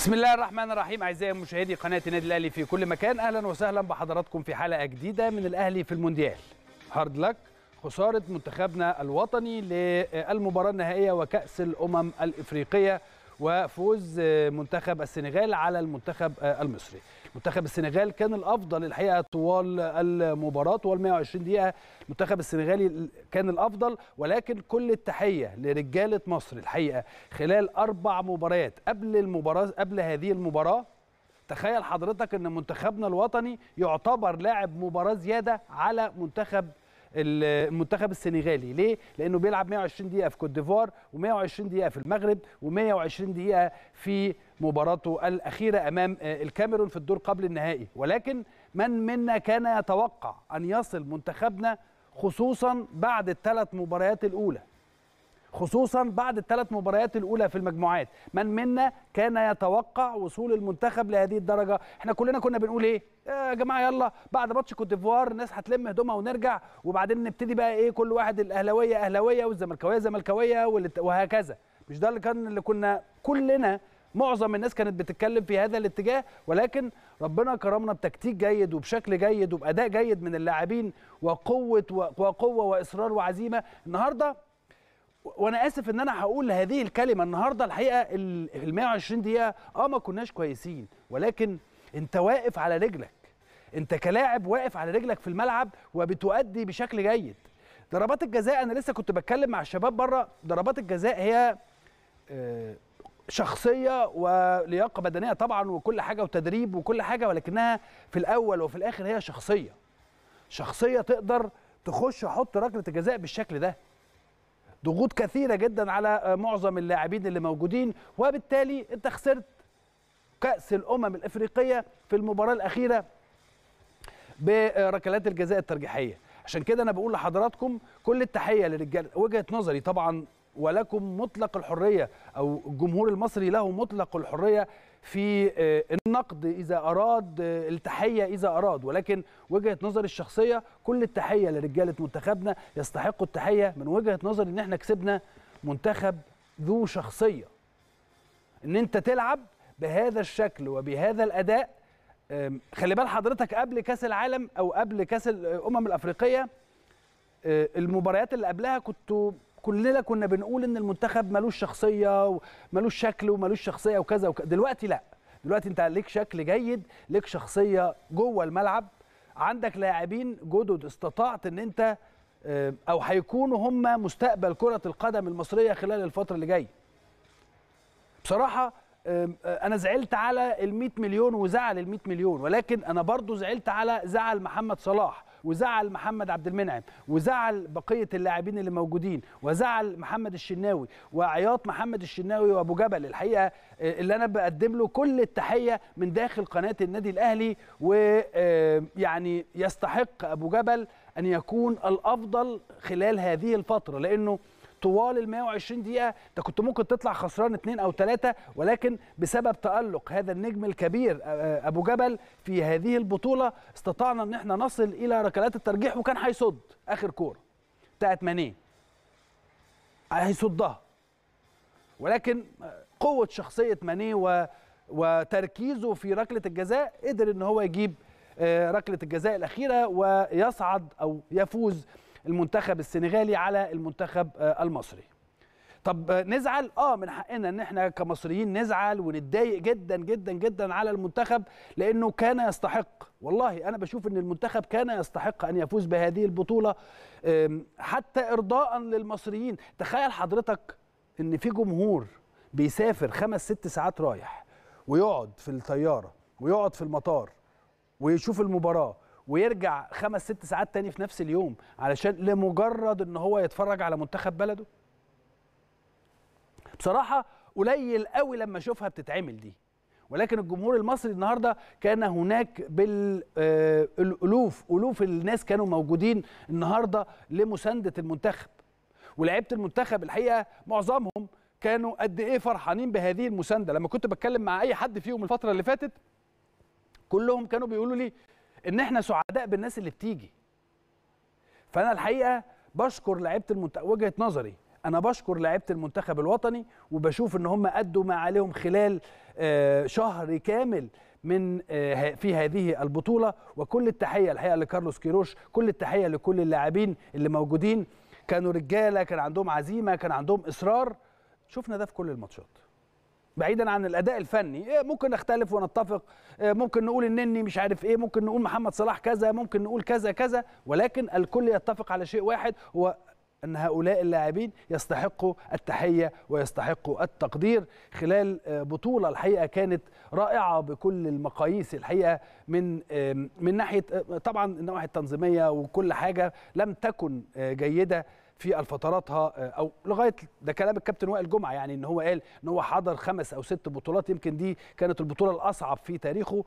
بسم الله الرحمن الرحيم اعزائي مشاهدي قناه النادي الاهلي في كل مكان اهلا وسهلا بحضراتكم في حلقه جديده من الاهلي في المونديال هارد لك خساره منتخبنا الوطني للمباراه النهائيه وكاس الامم الافريقيه وفوز منتخب السنغال على المنتخب المصري منتخب السنغال كان الافضل الحقيقه طوال المباراه طوال 120 دقيقه المنتخب السنغالي كان الافضل ولكن كل التحيه لرجاله مصر الحقيقه خلال اربع مباريات قبل المباراه قبل هذه المباراه تخيل حضرتك ان منتخبنا الوطني يعتبر لاعب مباراه زياده على منتخب المنتخب السنغالي ليه لانه بيلعب 120 دقيقه في كوت ديفوار و120 دقيقه في المغرب و120 دقيقه في مباراته الاخيره امام الكاميرون في الدور قبل النهائي ولكن من منا كان يتوقع ان يصل منتخبنا خصوصا بعد الثلاث مباريات الاولى خصوصا بعد الثلاث مباريات الاولى في المجموعات من منا كان يتوقع وصول المنتخب لهذه الدرجه احنا كلنا كنا بنقول ايه يا جماعه يلا بعد ماتش كوت ديفوار الناس هتلم هدومها ونرجع وبعدين نبتدي بقى ايه كل واحد الاهلاويه اهلاويه والزملكاويه زملكاويه وهكذا مش ده اللي كان اللي كنا كلنا معظم الناس كانت بتتكلم في هذا الاتجاه ولكن ربنا كرمنا بتكتيك جيد وبشكل جيد وباداء جيد من اللاعبين وقوه وقوه واصرار وعزيمه النهارده وانا اسف ان انا هقول هذه الكلمه النهارده الحقيقه ال 120 دقيقه اه ما كناش كويسين ولكن انت واقف على رجلك انت كلاعب واقف على رجلك في الملعب وبتؤدي بشكل جيد ضربات الجزاء انا لسه كنت بتكلم مع الشباب بره ضربات الجزاء هي شخصيه ولياقه بدنيه طبعا وكل حاجه وتدريب وكل حاجه ولكنها في الاول وفي الاخر هي شخصيه شخصيه تقدر تخش حط ركله الجزاء بالشكل ده ضغوط كثيره جدا على معظم اللاعبين اللي موجودين وبالتالي انت خسرت كاس الامم الافريقيه في المباراه الاخيره بركلات الجزاء الترجيحيه عشان كده انا بقول لحضراتكم كل التحيه للرجال وجهه نظري طبعا ولكم مطلق الحريه او الجمهور المصري له مطلق الحريه في النقد اذا اراد التحيه اذا اراد ولكن وجهه نظري الشخصيه كل التحيه لرجاله منتخبنا يستحقوا التحيه من وجهه نظري ان احنا كسبنا منتخب ذو شخصيه ان انت تلعب بهذا الشكل وبهذا الاداء خلي بال حضرتك قبل كاس العالم او قبل كاس الامم الافريقيه المباريات اللي قبلها كنتوا كلنا كنا بنقول ان المنتخب ملوش شخصيه وملوش شكل وملوش شخصيه وكذا وكذا دلوقتي لا دلوقتي انت ليك شكل جيد ليك شخصيه جوه الملعب عندك لاعبين جدد استطعت ان انت او هيكونوا هم مستقبل كره القدم المصريه خلال الفتره اللي جايه بصراحه انا زعلت على ال 100 مليون وزعل ال 100 مليون ولكن انا برضو زعلت على زعل محمد صلاح وزعل محمد عبد المنعم وزعل بقيه اللاعبين اللي موجودين وزعل محمد الشناوي وعياط محمد الشناوي وابو جبل الحقيقه اللي انا بقدم له كل التحيه من داخل قناه النادي الاهلي ويعني يستحق ابو جبل ان يكون الافضل خلال هذه الفتره لانه طوال ال 120 دقيقة انت كنت ممكن تطلع خسران اثنين او ثلاثة ولكن بسبب تألق هذا النجم الكبير ابو جبل في هذه البطولة استطعنا ان احنا نصل الى ركلات الترجيح وكان هيصد اخر كورة بتاعت مانيه هيصدها ولكن قوة شخصية مانيه و وتركيزه في ركلة الجزاء قدر ان هو يجيب ركلة الجزاء الأخيرة ويصعد أو يفوز المنتخب السنغالي على المنتخب المصري طب نزعل اه من حقنا ان احنا كمصريين نزعل ونتضايق جدا جدا جدا على المنتخب لانه كان يستحق والله انا بشوف ان المنتخب كان يستحق ان يفوز بهذه البطوله حتى ارضاء للمصريين تخيل حضرتك ان في جمهور بيسافر خمس ست ساعات رايح ويقعد في الطياره ويقعد في المطار ويشوف المباراه ويرجع خمس ست ساعات تاني في نفس اليوم علشان لمجرد ان هو يتفرج على منتخب بلده بصراحه قليل قوي لما اشوفها بتتعمل دي ولكن الجمهور المصري النهارده كان هناك بالالوف الوف الناس كانوا موجودين النهارده لمسانده المنتخب ولاعيبه المنتخب الحقيقه معظمهم كانوا قد ايه فرحانين بهذه المسانده لما كنت بتكلم مع اي حد فيهم الفتره اللي فاتت كلهم كانوا بيقولوا لي ان احنا سعداء بالناس اللي بتيجي فانا الحقيقه بشكر لعيبه المنتخب وجهه نظري انا بشكر لعيبه المنتخب الوطني وبشوف ان هم ادوا ما عليهم خلال شهر كامل من في هذه البطوله وكل التحيه الحقيقه لكارلوس كيروش كل التحيه لكل اللاعبين اللي موجودين كانوا رجاله كان عندهم عزيمه كان عندهم اصرار شفنا ده في كل الماتشات بعيدا عن الاداء الفني ممكن نختلف ونتفق ممكن نقول النني مش عارف ايه ممكن نقول محمد صلاح كذا ممكن نقول كذا كذا ولكن الكل يتفق على شيء واحد هو ان هؤلاء اللاعبين يستحقوا التحيه ويستحقوا التقدير خلال بطوله الحقيقه كانت رائعه بكل المقاييس الحقيقه من من ناحيه طبعا النواحي التنظيميه وكل حاجه لم تكن جيده في الفتراتها او لغايه ده كلام الكابتن وائل جمعه يعني ان هو قال ان هو حضر خمس او ست بطولات يمكن دي كانت البطوله الاصعب في تاريخه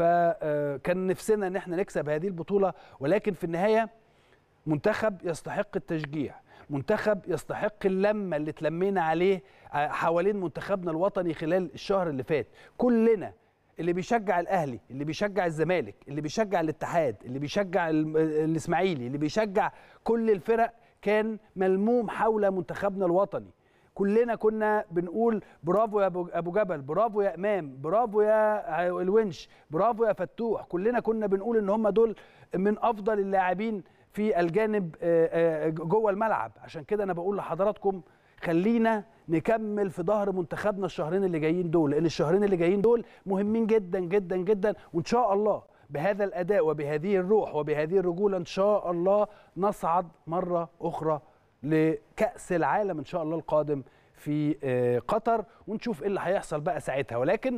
فكان نفسنا ان احنا نكسب هذه البطوله ولكن في النهايه منتخب يستحق التشجيع منتخب يستحق اللمه اللي اتلمينا عليه حوالين منتخبنا الوطني خلال الشهر اللي فات كلنا اللي بيشجع الاهلي اللي بيشجع الزمالك اللي بيشجع الاتحاد اللي بيشجع الاسماعيلي اللي بيشجع كل الفرق كان ملموم حول منتخبنا الوطني كلنا كنا بنقول برافو يا ابو جبل برافو يا امام برافو يا الونش برافو يا فتوح كلنا كنا بنقول ان هم دول من افضل اللاعبين في الجانب جوه الملعب عشان كده انا بقول لحضراتكم خلينا نكمل في ظهر منتخبنا الشهرين اللي جايين دول لان الشهرين اللي جايين دول مهمين جدا جدا جدا وان شاء الله بهذا الاداء وبهذه الروح وبهذه الرجوله ان شاء الله نصعد مره اخرى لكاس العالم ان شاء الله القادم في قطر ونشوف ايه اللي هيحصل بقى ساعتها ولكن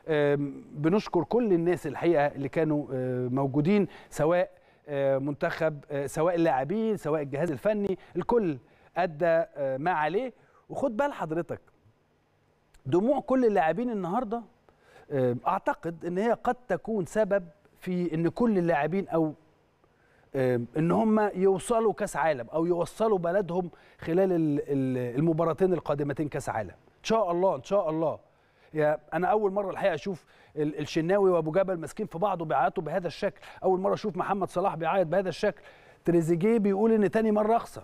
بنشكر كل الناس الحقيقه اللي كانوا موجودين سواء منتخب سواء اللاعبين سواء الجهاز الفني الكل ادى ما عليه وخد بال حضرتك دموع كل اللاعبين النهارده اعتقد ان هي قد تكون سبب في ان كل اللاعبين او ان هم يوصلوا كاس عالم او يوصلوا بلدهم خلال المباراتين القادمتين كاس عالم ان شاء الله ان شاء الله يا انا اول مره الحقيقه اشوف الشناوي وابو جبل ماسكين في بعض وبيعيطوا بهذا الشكل اول مره اشوف محمد صلاح بيعيط بهذا الشكل تريزيجيه بيقول ان تاني مره اخسر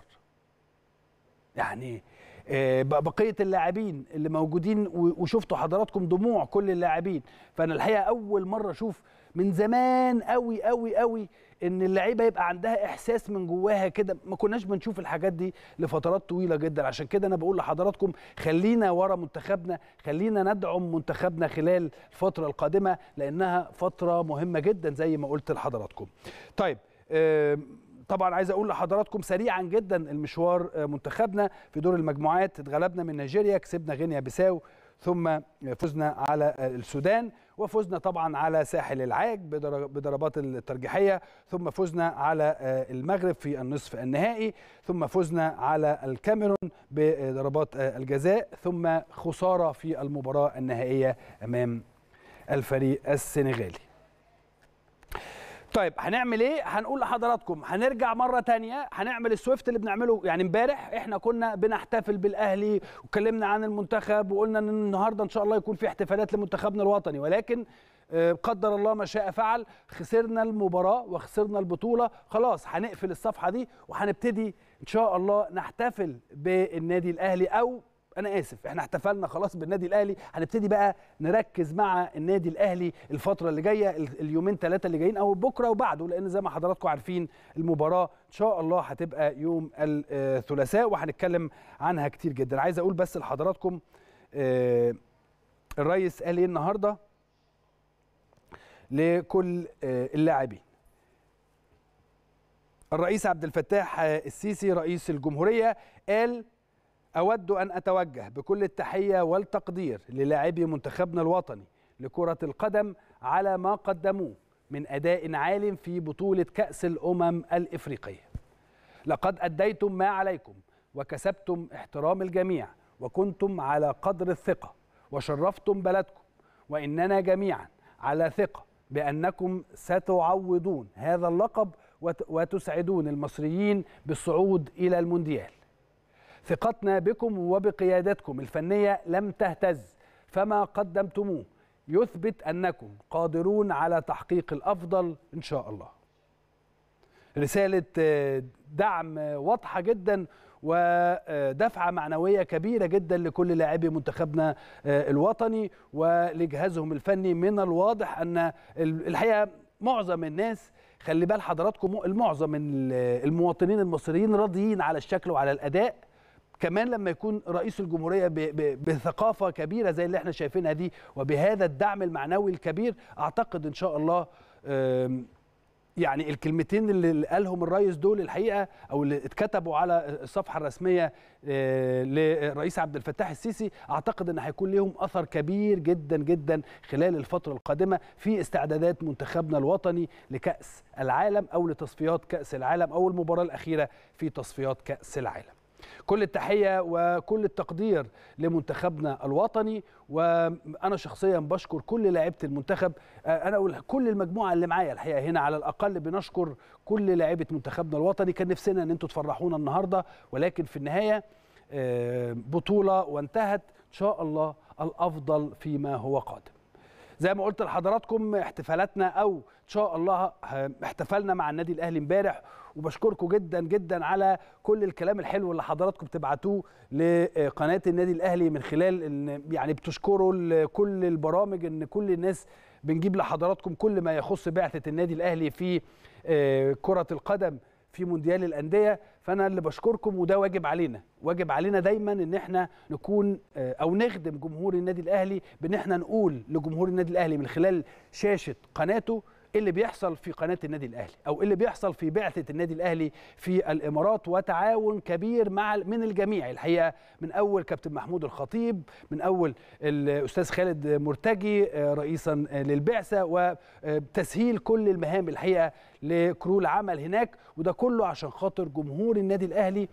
يعني بقيه اللاعبين اللي موجودين وشفتوا حضراتكم دموع كل اللاعبين فانا الحقيقه اول مره اشوف من زمان قوي قوي قوي ان اللعيبه يبقى عندها احساس من جواها كده ما كناش بنشوف الحاجات دي لفترات طويله جدا عشان كده انا بقول لحضراتكم خلينا ورا منتخبنا خلينا ندعم منتخبنا خلال الفتره القادمه لانها فتره مهمه جدا زي ما قلت لحضراتكم طيب طبعا عايز اقول لحضراتكم سريعا جدا المشوار منتخبنا في دور المجموعات اتغلبنا من نيجيريا كسبنا غينيا بيساو ثم فزنا على السودان وفزنا طبعا على ساحل العاج بضربات الترجيحيه ثم فزنا على المغرب في النصف النهائي ثم فزنا على الكاميرون بضربات الجزاء ثم خساره في المباراه النهائيه امام الفريق السنغالي طيب هنعمل ايه هنقول لحضراتكم هنرجع مره تانية هنعمل السويفت اللي بنعمله يعني امبارح احنا كنا بنحتفل بالاهلي واتكلمنا عن المنتخب وقلنا ان النهارده ان شاء الله يكون في احتفالات لمنتخبنا الوطني ولكن قدر الله ما شاء فعل خسرنا المباراه وخسرنا البطوله خلاص هنقفل الصفحه دي وهنبتدي ان شاء الله نحتفل بالنادي الاهلي او انا اسف احنا احتفلنا خلاص بالنادي الاهلي هنبتدي بقى نركز مع النادي الاهلي الفتره اللي جايه اليومين ثلاثه اللي جايين او بكره وبعده لان زي ما حضراتكم عارفين المباراه ان شاء الله هتبقى يوم الثلاثاء وهنتكلم عنها كتير جدا عايز اقول بس لحضراتكم الرئيس قال ايه النهارده لكل اللاعبين الرئيس عبد الفتاح السيسي رئيس الجمهوريه قال أود أن أتوجه بكل التحية والتقدير للاعبي منتخبنا الوطني لكرة القدم على ما قدموه من أداء عال في بطولة كأس الأمم الإفريقية لقد أديتم ما عليكم وكسبتم احترام الجميع وكنتم على قدر الثقة وشرفتم بلدكم وإننا جميعا على ثقة بأنكم ستعوضون هذا اللقب وتسعدون المصريين بالصعود إلى المونديال ثقتنا بكم وبقيادتكم الفنية لم تهتز فما قدمتموه يثبت أنكم قادرون على تحقيق الأفضل إن شاء الله رسالة دعم واضحة جدا ودفعه معنويه كبيره جدا لكل لاعبي منتخبنا الوطني ولجهازهم الفني من الواضح ان الحقيقه معظم الناس خلي بال حضراتكم المعظم من المواطنين المصريين راضيين على الشكل وعلى الاداء كمان لما يكون رئيس الجمهوريه بثقافه كبيره زي اللي احنا شايفينها دي وبهذا الدعم المعنوي الكبير اعتقد ان شاء الله يعني الكلمتين اللي قالهم الرئيس دول الحقيقه او اللي اتكتبوا على الصفحه الرسميه للرئيس عبد الفتاح السيسي اعتقد ان هيكون لهم اثر كبير جدا جدا خلال الفتره القادمه في استعدادات منتخبنا الوطني لكاس العالم او لتصفيات كاس العالم او المباراه الاخيره في تصفيات كاس العالم. كل التحية وكل التقدير لمنتخبنا الوطني وأنا شخصيا بشكر كل لاعيبة المنتخب أنا أقول كل المجموعة اللي معايا الحقيقة هنا على الأقل بنشكر كل لاعيبة منتخبنا الوطني كان نفسنا أن أنتوا تفرحونا النهاردة ولكن في النهاية بطولة وانتهت إن شاء الله الأفضل فيما هو قادم زي ما قلت لحضراتكم احتفالاتنا او ان شاء الله احتفلنا مع النادي الاهلي امبارح وبشكركم جدا جدا على كل الكلام الحلو اللي حضراتكم بتبعتوه لقناه النادي الاهلي من خلال ان يعني بتشكروا كل البرامج ان كل الناس بنجيب لحضراتكم كل ما يخص بعثه النادي الاهلي في كره القدم في مونديال الانديه فانا اللي بشكركم وده واجب علينا واجب علينا دايما ان احنا نكون او نخدم جمهور النادي الاهلي بان احنا نقول لجمهور النادي الاهلي من خلال شاشه قناته ايه اللي بيحصل في قناه النادي الاهلي او ايه اللي بيحصل في بعثه النادي الاهلي في الامارات وتعاون كبير مع من الجميع الحقيقه من اول كابتن محمود الخطيب من اول الاستاذ خالد مرتجي رئيسا للبعثه وتسهيل كل المهام الحقيقه لكرو العمل هناك وده كله عشان خاطر جمهور النادي الاهلي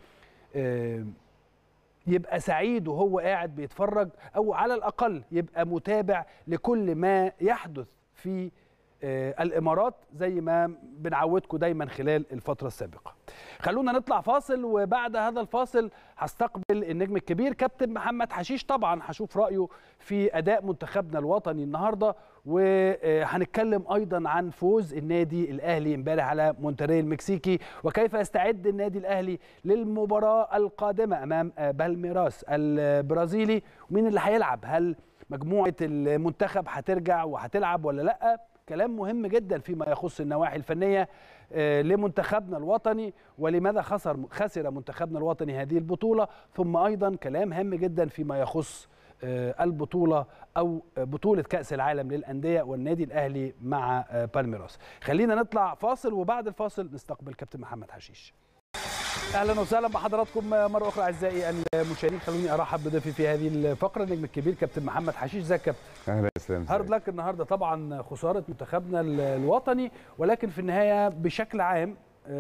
يبقى سعيد وهو قاعد بيتفرج او على الاقل يبقى متابع لكل ما يحدث في الامارات زي ما بنعودكم دايما خلال الفتره السابقه خلونا نطلع فاصل وبعد هذا الفاصل هستقبل النجم الكبير كابتن محمد حشيش طبعا هشوف رايه في اداء منتخبنا الوطني النهارده وهنتكلم ايضا عن فوز النادي الاهلي امبارح على مونتري المكسيكي وكيف يستعد النادي الاهلي للمباراه القادمه امام بالميراس البرازيلي ومين اللي هيلعب هل مجموعه المنتخب هترجع وهتلعب ولا لا كلام مهم جدا فيما يخص النواحي الفنيه لمنتخبنا الوطني ولماذا خسر خسر منتخبنا الوطني هذه البطوله ثم ايضا كلام هام جدا فيما يخص البطوله او بطوله كاس العالم للانديه والنادي الاهلي مع بالميراس خلينا نطلع فاصل وبعد الفاصل نستقبل كابتن محمد حشيش اهلا وسهلا بحضراتكم مره اخرى اعزائي المشاهدين خلوني ارحب بضيفي في هذه الفقره النجم الكبير كابتن محمد حشيش ازيك كابتن اهلا وسهلا هارد لك النهارده طبعا خساره منتخبنا الوطني ولكن في النهايه بشكل عام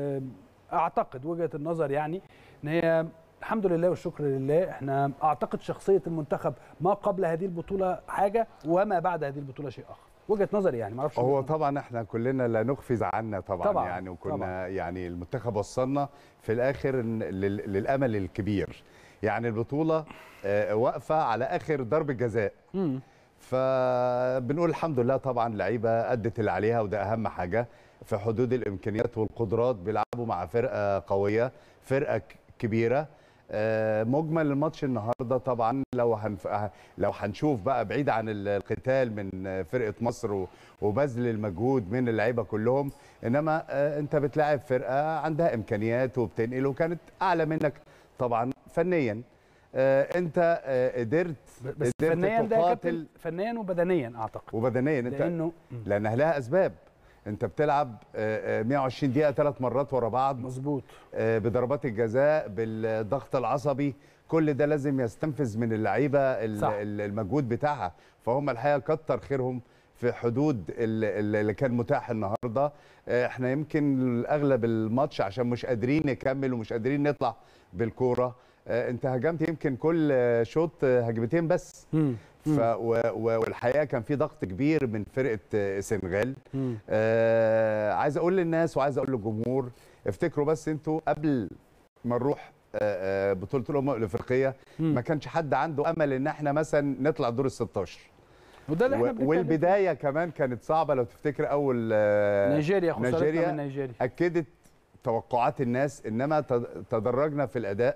اعتقد وجهه النظر يعني ان هي الحمد لله والشكر لله احنا اعتقد شخصيه المنتخب ما قبل هذه البطوله حاجه وما بعد هذه البطوله شيء اخر وجهه نظري يعني ما اعرفش هو طبعا احنا كلنا لا نخفي زعلنا طبعا, طبعاً يعني وكنا طبعاً. يعني المنتخب وصلنا في الاخر لل- للامل الكبير يعني البطوله آه، واقفه على اخر ضربه جزاء مم. فبنقول الحمد لله طبعا لعيبه ادت اللي عليها وده اهم حاجه في حدود الامكانيات والقدرات بيلعبوا مع فرقه قويه فرقه ك- كبيره آه، مجمل الماتش النهارده طبعا لو هنف... لو هنشوف بقى بعيد عن ال- القتال من فرقه مصر و- وبذل المجهود من اللعيبه كلهم انما آه، انت بتلاعب فرقه عندها امكانيات وبتنقل وكانت اعلى منك طبعا فنيا آه، انت آه، قدرت بس قدرت فنيا ده يا تقاتل كابتن فنيا وبدنيا اعتقد وبدنيا انت لانه لان لها اسباب انت بتلعب آه، آه، 120 دقيقه ثلاث مرات ورا بعض مظبوط آه، بضربات الجزاء بالضغط العصبي كل ده لازم يستنفذ من اللعيبه ال- صح. ال- المجهود بتاعها فهم الحقيقه كتر خيرهم في حدود ال- ال- اللي كان متاح النهارده آه، احنا يمكن اغلب الماتش عشان مش قادرين نكمل ومش قادرين نطلع بالكوره آه، انت هجمت يمكن كل آه، شوط آه، هجمتين بس مم. ف و- و- والحقيقه كان في ضغط كبير من فرقه آه، السنغال مم. آه عايز اقول للناس وعايز اقول للجمهور افتكروا بس انتوا قبل ما نروح آه، آه، بطوله الامم الافريقيه مم. ما كانش حد عنده امل ان احنا مثلا نطلع دور ال 16 وده اللي احنا و- بنتكلم والبدايه كمان كانت صعبه لو تفتكر اول آه، فيه. نيجيريا خسارتنا نيجيريا من نيجيريا اكدت توقعات الناس انما تد- تدرجنا في الاداء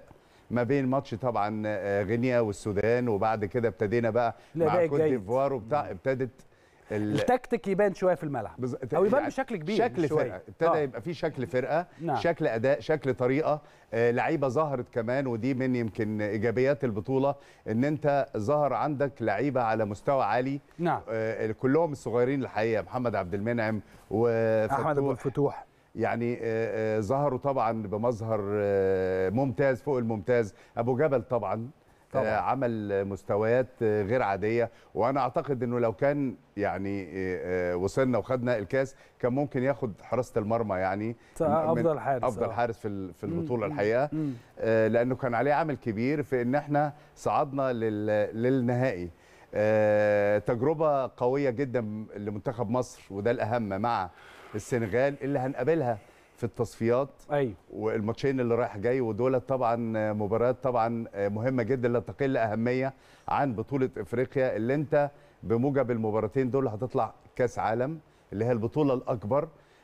ما بين ماتش طبعا آه، غينيا والسودان وبعد كده ابتدينا بقى لا، مع باقي كوت جيد. ديفوار وبتاع ابتدت ال- التكتيك يبان شويه في الملعب بز- او يبان يعني بشكل كبير شكل مش شوية. فرقه ابتدى آه. يبقى في شكل فرقه نعم. شكل اداء شكل طريقه آه لعيبه ظهرت كمان ودي من يمكن ايجابيات البطوله ان انت ظهر عندك لعيبه على مستوى عالي نعم آه كلهم الصغيرين الحقيقه محمد عبد المنعم احمد ابو وفتوح الفتوح يعني آه، آه، ظهروا طبعا بمظهر آه، ممتاز فوق الممتاز ابو جبل طبعا طبعاً. آه، عمل مستويات آه، غير عاديه وانا اعتقد انه لو كان يعني آه، آه، وصلنا وخدنا الكاس كان ممكن ياخد حراسه المرمى يعني صح، من- أفضل حارس، افضل آه. حارس في ال- في مم، البطوله مم، الحقيقه مم. آه، لانه كان عليه عامل كبير في ان احنا صعدنا لل- للنهائي آه، تجربه قويه جدا لمنتخب مصر وده الاهم مع السنغال اللي هنقابلها في التصفيات ايوه والماتشين اللي رايح جاي ودول طبعا مباريات طبعا مهمه جدا لا تقل اهميه عن بطوله افريقيا اللي انت بموجب المباراتين دول هتطلع كاس عالم اللي هي البطوله الاكبر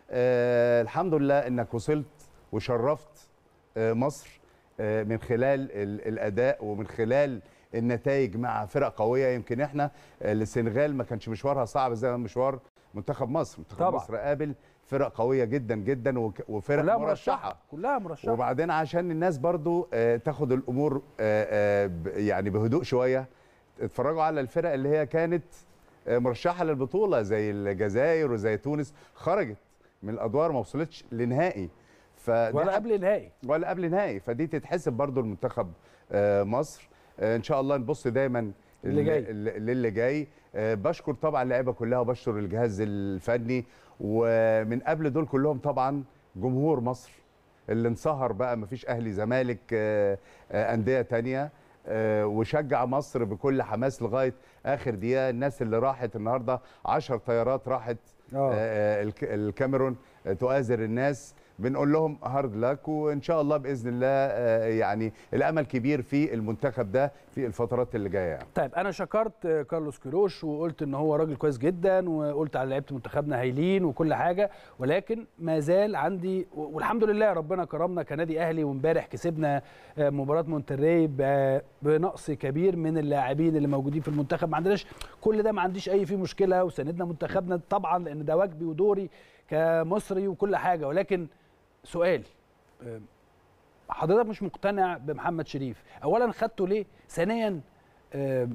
آه الحمد لله انك وصلت وشرفت آه مصر آه من خلال ال- الاداء ومن خلال النتائج مع فرق قويه يمكن احنا آه، السنغال ما كانش مشوارها صعب زي مشوار منتخب مصر منتخب طبعاً. مصر قابل فرق قويه جدا جدا وك- وفرق كلها مرشحه مرشحه كلها مرشحه وبعدين عشان الناس برضو آه، تاخد الامور آه، آه، ب- يعني بهدوء شويه اتفرجوا على الفرق اللي هي كانت آه، مرشحه للبطوله زي الجزائر وزي تونس خرجت من الادوار ما وصلتش لنهائي فدي ولا حاجة- قبل النهائي ولا قبل نهائي فدي تتحسب برضو المنتخب آه، مصر آه، ان شاء الله نبص دايما اللي ل- جاي. ل- للي جاي آه، بشكر طبعا اللعيبه كلها وبشكر الجهاز الفني ومن قبل دول كلهم طبعا جمهور مصر اللي انصهر بقى مفيش اهلي زمالك آه، آه، انديه تانية آه، وشجع مصر بكل حماس لغايه اخر دقيقه الناس اللي راحت النهارده 10 طيارات راحت اه آه، الك- الكاميرون آه، تؤازر الناس بنقول لهم هارد لاك وان شاء الله باذن الله آه، يعني الامل كبير في المنتخب ده في الفترات اللي جايه يعني. طيب انا شكرت آه، كارلوس كيروش وقلت ان هو راجل كويس جدا وقلت على لعيبه منتخبنا هايلين وكل حاجه ولكن ما زال عندي والحمد لله ربنا كرمنا كنادي اهلي وامبارح كسبنا آه، مباراه مونتري ب- بنقص كبير من اللاعبين اللي موجودين في المنتخب ما عندناش كل ده ما عنديش اي فيه مشكله وساندنا منتخبنا طبعا لان ده واجبي ودوري كمصري وكل حاجه ولكن سؤال آه، حضرتك مش مقتنع بمحمد شريف اولا خدته ليه ثانيا آه،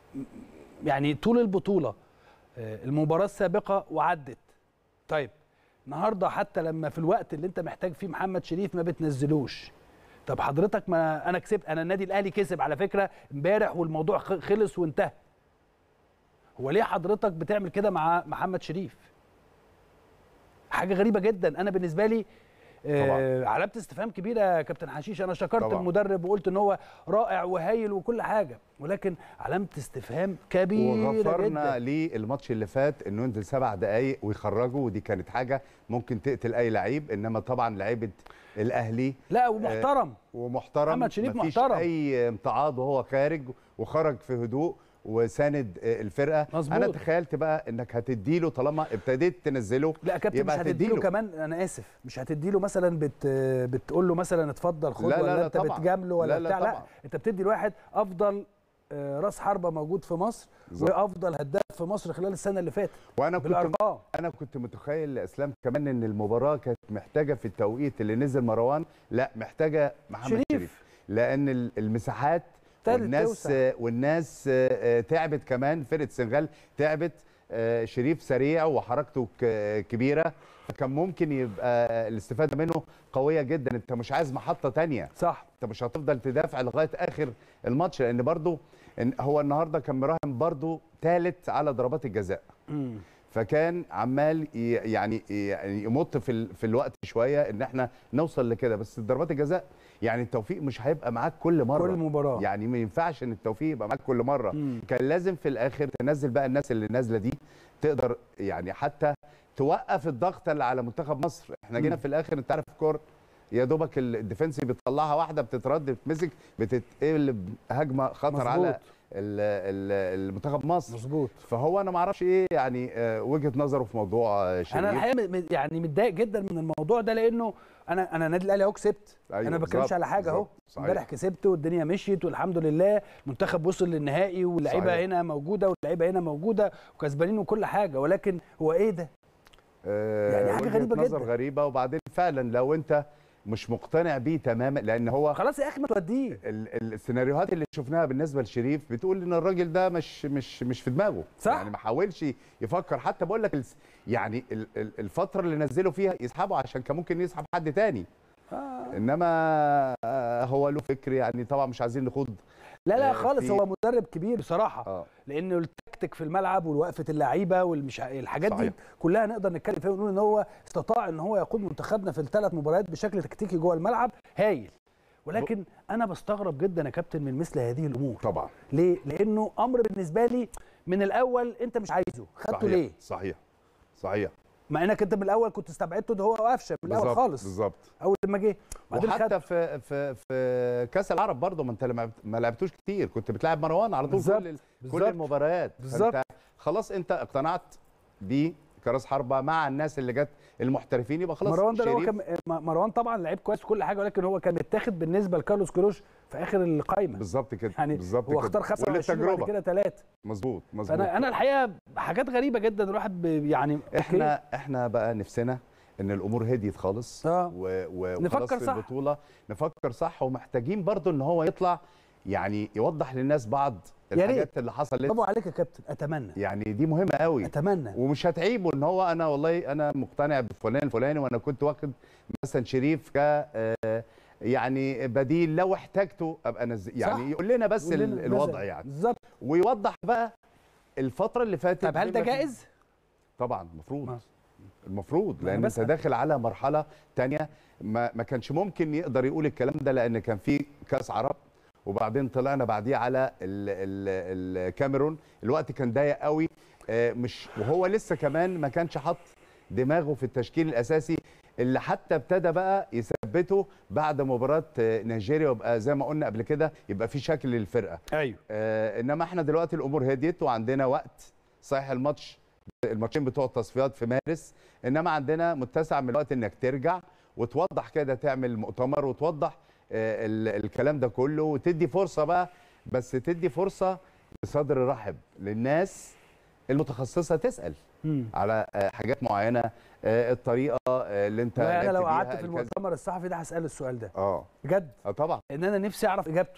يعني طول البطوله آه، المباراه السابقه وعدت طيب النهارده حتى لما في الوقت اللي انت محتاج فيه محمد شريف ما بتنزلوش طب حضرتك ما انا كسبت انا النادي الاهلي كسب على فكره امبارح والموضوع خ- خلص وانتهى هو ليه حضرتك بتعمل كده مع محمد شريف حاجه غريبه جدا انا بالنسبه لي آه علامه استفهام كبيره يا كابتن حشيش انا شكرت طبعاً. المدرب وقلت ان هو رائع وهايل وكل حاجه ولكن علامه استفهام كبيره وغفرنا جدا ليه الماتش اللي فات انه ينزل سبع دقائق ويخرجه ودي كانت حاجه ممكن تقتل اي لعيب انما طبعا لعيبه الاهلي لا ومحترم ومحترم محمد شريف مفيش محترم. اي امتعاض وهو خارج وخرج في هدوء وساند آه، الفرقه مظبوط. انا تخيلت بقى انك هتديله طالما ابتديت تنزله لا يا كابتن يبقى مش هتديله هتديله. كمان انا اسف مش هتديله مثلا بت بتقول له مثلا اتفضل خد لا، لا، ولا لا انت طبعاً. بتجامله ولا لا، لا بتاع لا طبعاً. انت بتدي لواحد افضل آه، راس حربه موجود في مصر بالظبط. وافضل هداف في مصر خلال السنه اللي فاتت وانا كنت بالارقام انا كنت متخيل لاسلام كمان ان المباراه كانت محتاجه في التوقيت اللي نزل مروان لا محتاجه محمد شريف. شريف, شريف. لان ال- المساحات ابتدت والناس توسع. والناس آه، آه، تعبت كمان فرقه السنغال تعبت آه، شريف سريع وحركته ك- كبيره فكان ممكن يبقى الاستفاده منه قويه جدا انت مش عايز محطه تانية صح انت مش هتفضل تدافع لغايه اخر الماتش لان برضو إن هو النهارده كان مراهن برضو ثالث على ضربات الجزاء مم. فكان عمال ي- يعني يعني يمط في ال- في الوقت شويه ان احنا نوصل لكده بس ضربات الجزاء يعني التوفيق مش هيبقى معاك كل مره كل مباراه يعني ما ينفعش ان التوفيق يبقى معاك كل مره مم. كان لازم في الاخر تنزل بقى الناس اللي نازله دي تقدر يعني حتى توقف الضغط اللي على منتخب مصر احنا جينا مم. في الاخر انت عارف الكور يا دوبك ال- الديفنسي بتطلعها واحده بتترد بتمسك بتتقلب هجمه خطر مظبوط. على ال- ال- المنتخب مصر مظبوط فهو انا ما اعرفش ايه يعني آه، وجهه نظره في موضوع آه، شريف انا الحقيقه م- م- يعني متضايق جدا من الموضوع ده لانه انا انا النادي الاهلي اهو كسبت أيوة انا ما بتكلمش بالظبط، على حاجه اهو بالظبط، صحيح. امبارح كسبت والدنيا مشيت والحمد لله المنتخب وصل للنهائي واللعيبه صحيح. هنا موجوده واللعيبه هنا موجوده وكسبانين وكل حاجه ولكن هو ايه ده آه، يعني حاجة وجهة غريبة نظر جدا. غريبه وبعدين فعلا لو انت مش مقتنع بيه تماما لان هو خلاص يا اخي ما توديه ال- ال- السيناريوهات اللي شفناها بالنسبه لشريف بتقول ان الراجل ده مش مش مش في دماغه صح. يعني ما حاولش يفكر حتى بقول لك الس- يعني ال- ال- الفتره اللي نزلوا فيها يسحبه عشان كان ممكن يسحب حد تاني آه. انما آه، هو له فكر يعني طبعا مش عايزين نخوض لا لا آه، خالص في- هو مدرب كبير بصراحه اه لانه التكتيك في الملعب والوقفه اللعيبه والمش الحاجات دي صحيح. كلها نقدر نتكلم فيها ونقول ان هو استطاع ان هو يقود منتخبنا في الثلاث مباريات بشكل تكتيكي جوه الملعب هايل ولكن انا بستغرب جدا يا كابتن من مثل هذه الامور طبعا ليه لانه امر بالنسبه لي من الاول انت مش عايزه خدته صحيح ليه صحيح صحيح مع انك انت من الاول كنت استبعدته ده هو وقفشه من الاول بالظبط خالص بالظبط اول لما جه بعدين خد وحتى في في في كاس العرب برضه ما انت لما ما لعبتوش كتير كنت بتلعب مروان على طول بالظبط، كل ال- كل بالظبط. المباريات بالظبط. فانت خلاص انت اقتنعت بيه كراس حربه مع الناس اللي جت المحترفين يبقى خلاص مروان ده اللي هو شريف كان م- مروان طبعا لعيب كويس وكل حاجه ولكن هو كان متاخد بالنسبه لكارلوس كروش في اخر القائمه بالظبط كده يعني بالظبط هو كده. اختار 25 وبعد وللتجربة. كده ثلاثه مظبوط مظبوط فانا انا الحقيقه حاجات غريبه جدا الواحد ب- يعني أوكي. احنا احنا بقى نفسنا ان الامور هديت خالص آه. و- و- نفكر وخلاص في صح. البطوله نفكر صح ومحتاجين برضو ان هو يطلع يعني يوضح للناس بعض يا ريت. الحاجات اللي حصلت برافو عليك يا كابتن اتمنى يعني دي مهمه قوي اتمنى ومش هتعيبه ان هو انا والله انا مقتنع بفلان الفلاني وانا كنت واخد مثلا شريف ك آه، يعني بديل لو احتاجته ابقى نزل يعني صح. يقول لنا بس يقول لنا ال- مثلا. الوضع يعني بالظبط ويوضح بقى الفتره اللي فاتت طب هل ده بما في- جائز؟ طبعا المفروض ما- المفروض ما أنا لان انت بسأل. داخل على مرحله تانية ما, ما كانش ممكن يقدر يقول الكلام ده لان كان في كاس عرب وبعدين طلعنا بعديه على ال ال الكاميرون الوقت كان ضيق قوي آه، مش وهو لسه كمان ما كانش حط دماغه في التشكيل الاساسي اللي حتى ابتدى بقى يثبته بعد مباراه آه، نيجيريا ويبقى زي ما قلنا قبل كده يبقى في شكل للفرقه ايوه آه انما احنا دلوقتي الامور هديت وعندنا وقت صحيح الماتش الماتشين بتوع التصفيات في مارس انما عندنا متسع من الوقت انك ترجع وتوضح كده تعمل مؤتمر وتوضح آه ال- الكلام ده كله وتدي فرصه بقى بس تدي فرصه بصدر رحب للناس المتخصصه تسال مم. على آه حاجات معينه آه الطريقه آه اللي انت والله انا لعبت لو بيها، قعدت في الكذا. المؤتمر الصحفي ده هسال السؤال ده اه بجد اه طبعا ان انا نفسي اعرف اجابته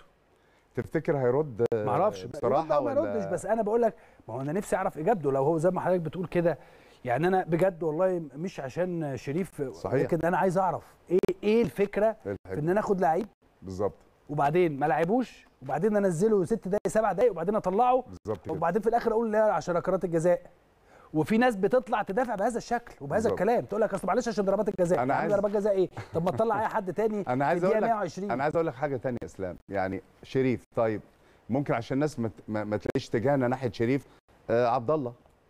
تفتكر هيرد آه، ما اعرفش بصراحه ما ولا يردش بس انا بقول لك ما هو انا نفسي اعرف اجابته لو هو زي ما حضرتك بتقول كده يعني انا بجد والله مش عشان شريف صحيح. لكن انا عايز اعرف ايه ايه الفكره في الحاجة. ان انا اخد لعيب بالظبط وبعدين ما لعبوش وبعدين انزله ست دقايق سبع دقايق وبعدين اطلعه بالظبط كده وبعدين في الاخر اقول لا عشان ركلات الجزاء وفي ناس بتطلع تدافع بهذا الشكل وبهذا بالظبط. الكلام تقول لك اصل معلش عشان ضربات الجزاء أنا يا عم عايز- ضربات جزاء ايه طب ما تطلع اي حد تاني انا عايز في اقول الدقيقة لك 120 انا عايز اقول لك حاجه تانية يا اسلام يعني شريف طيب ممكن عشان الناس ما, ت- ما, ما تلاقيش تجاهنا ناحيه شريف آه عبد الله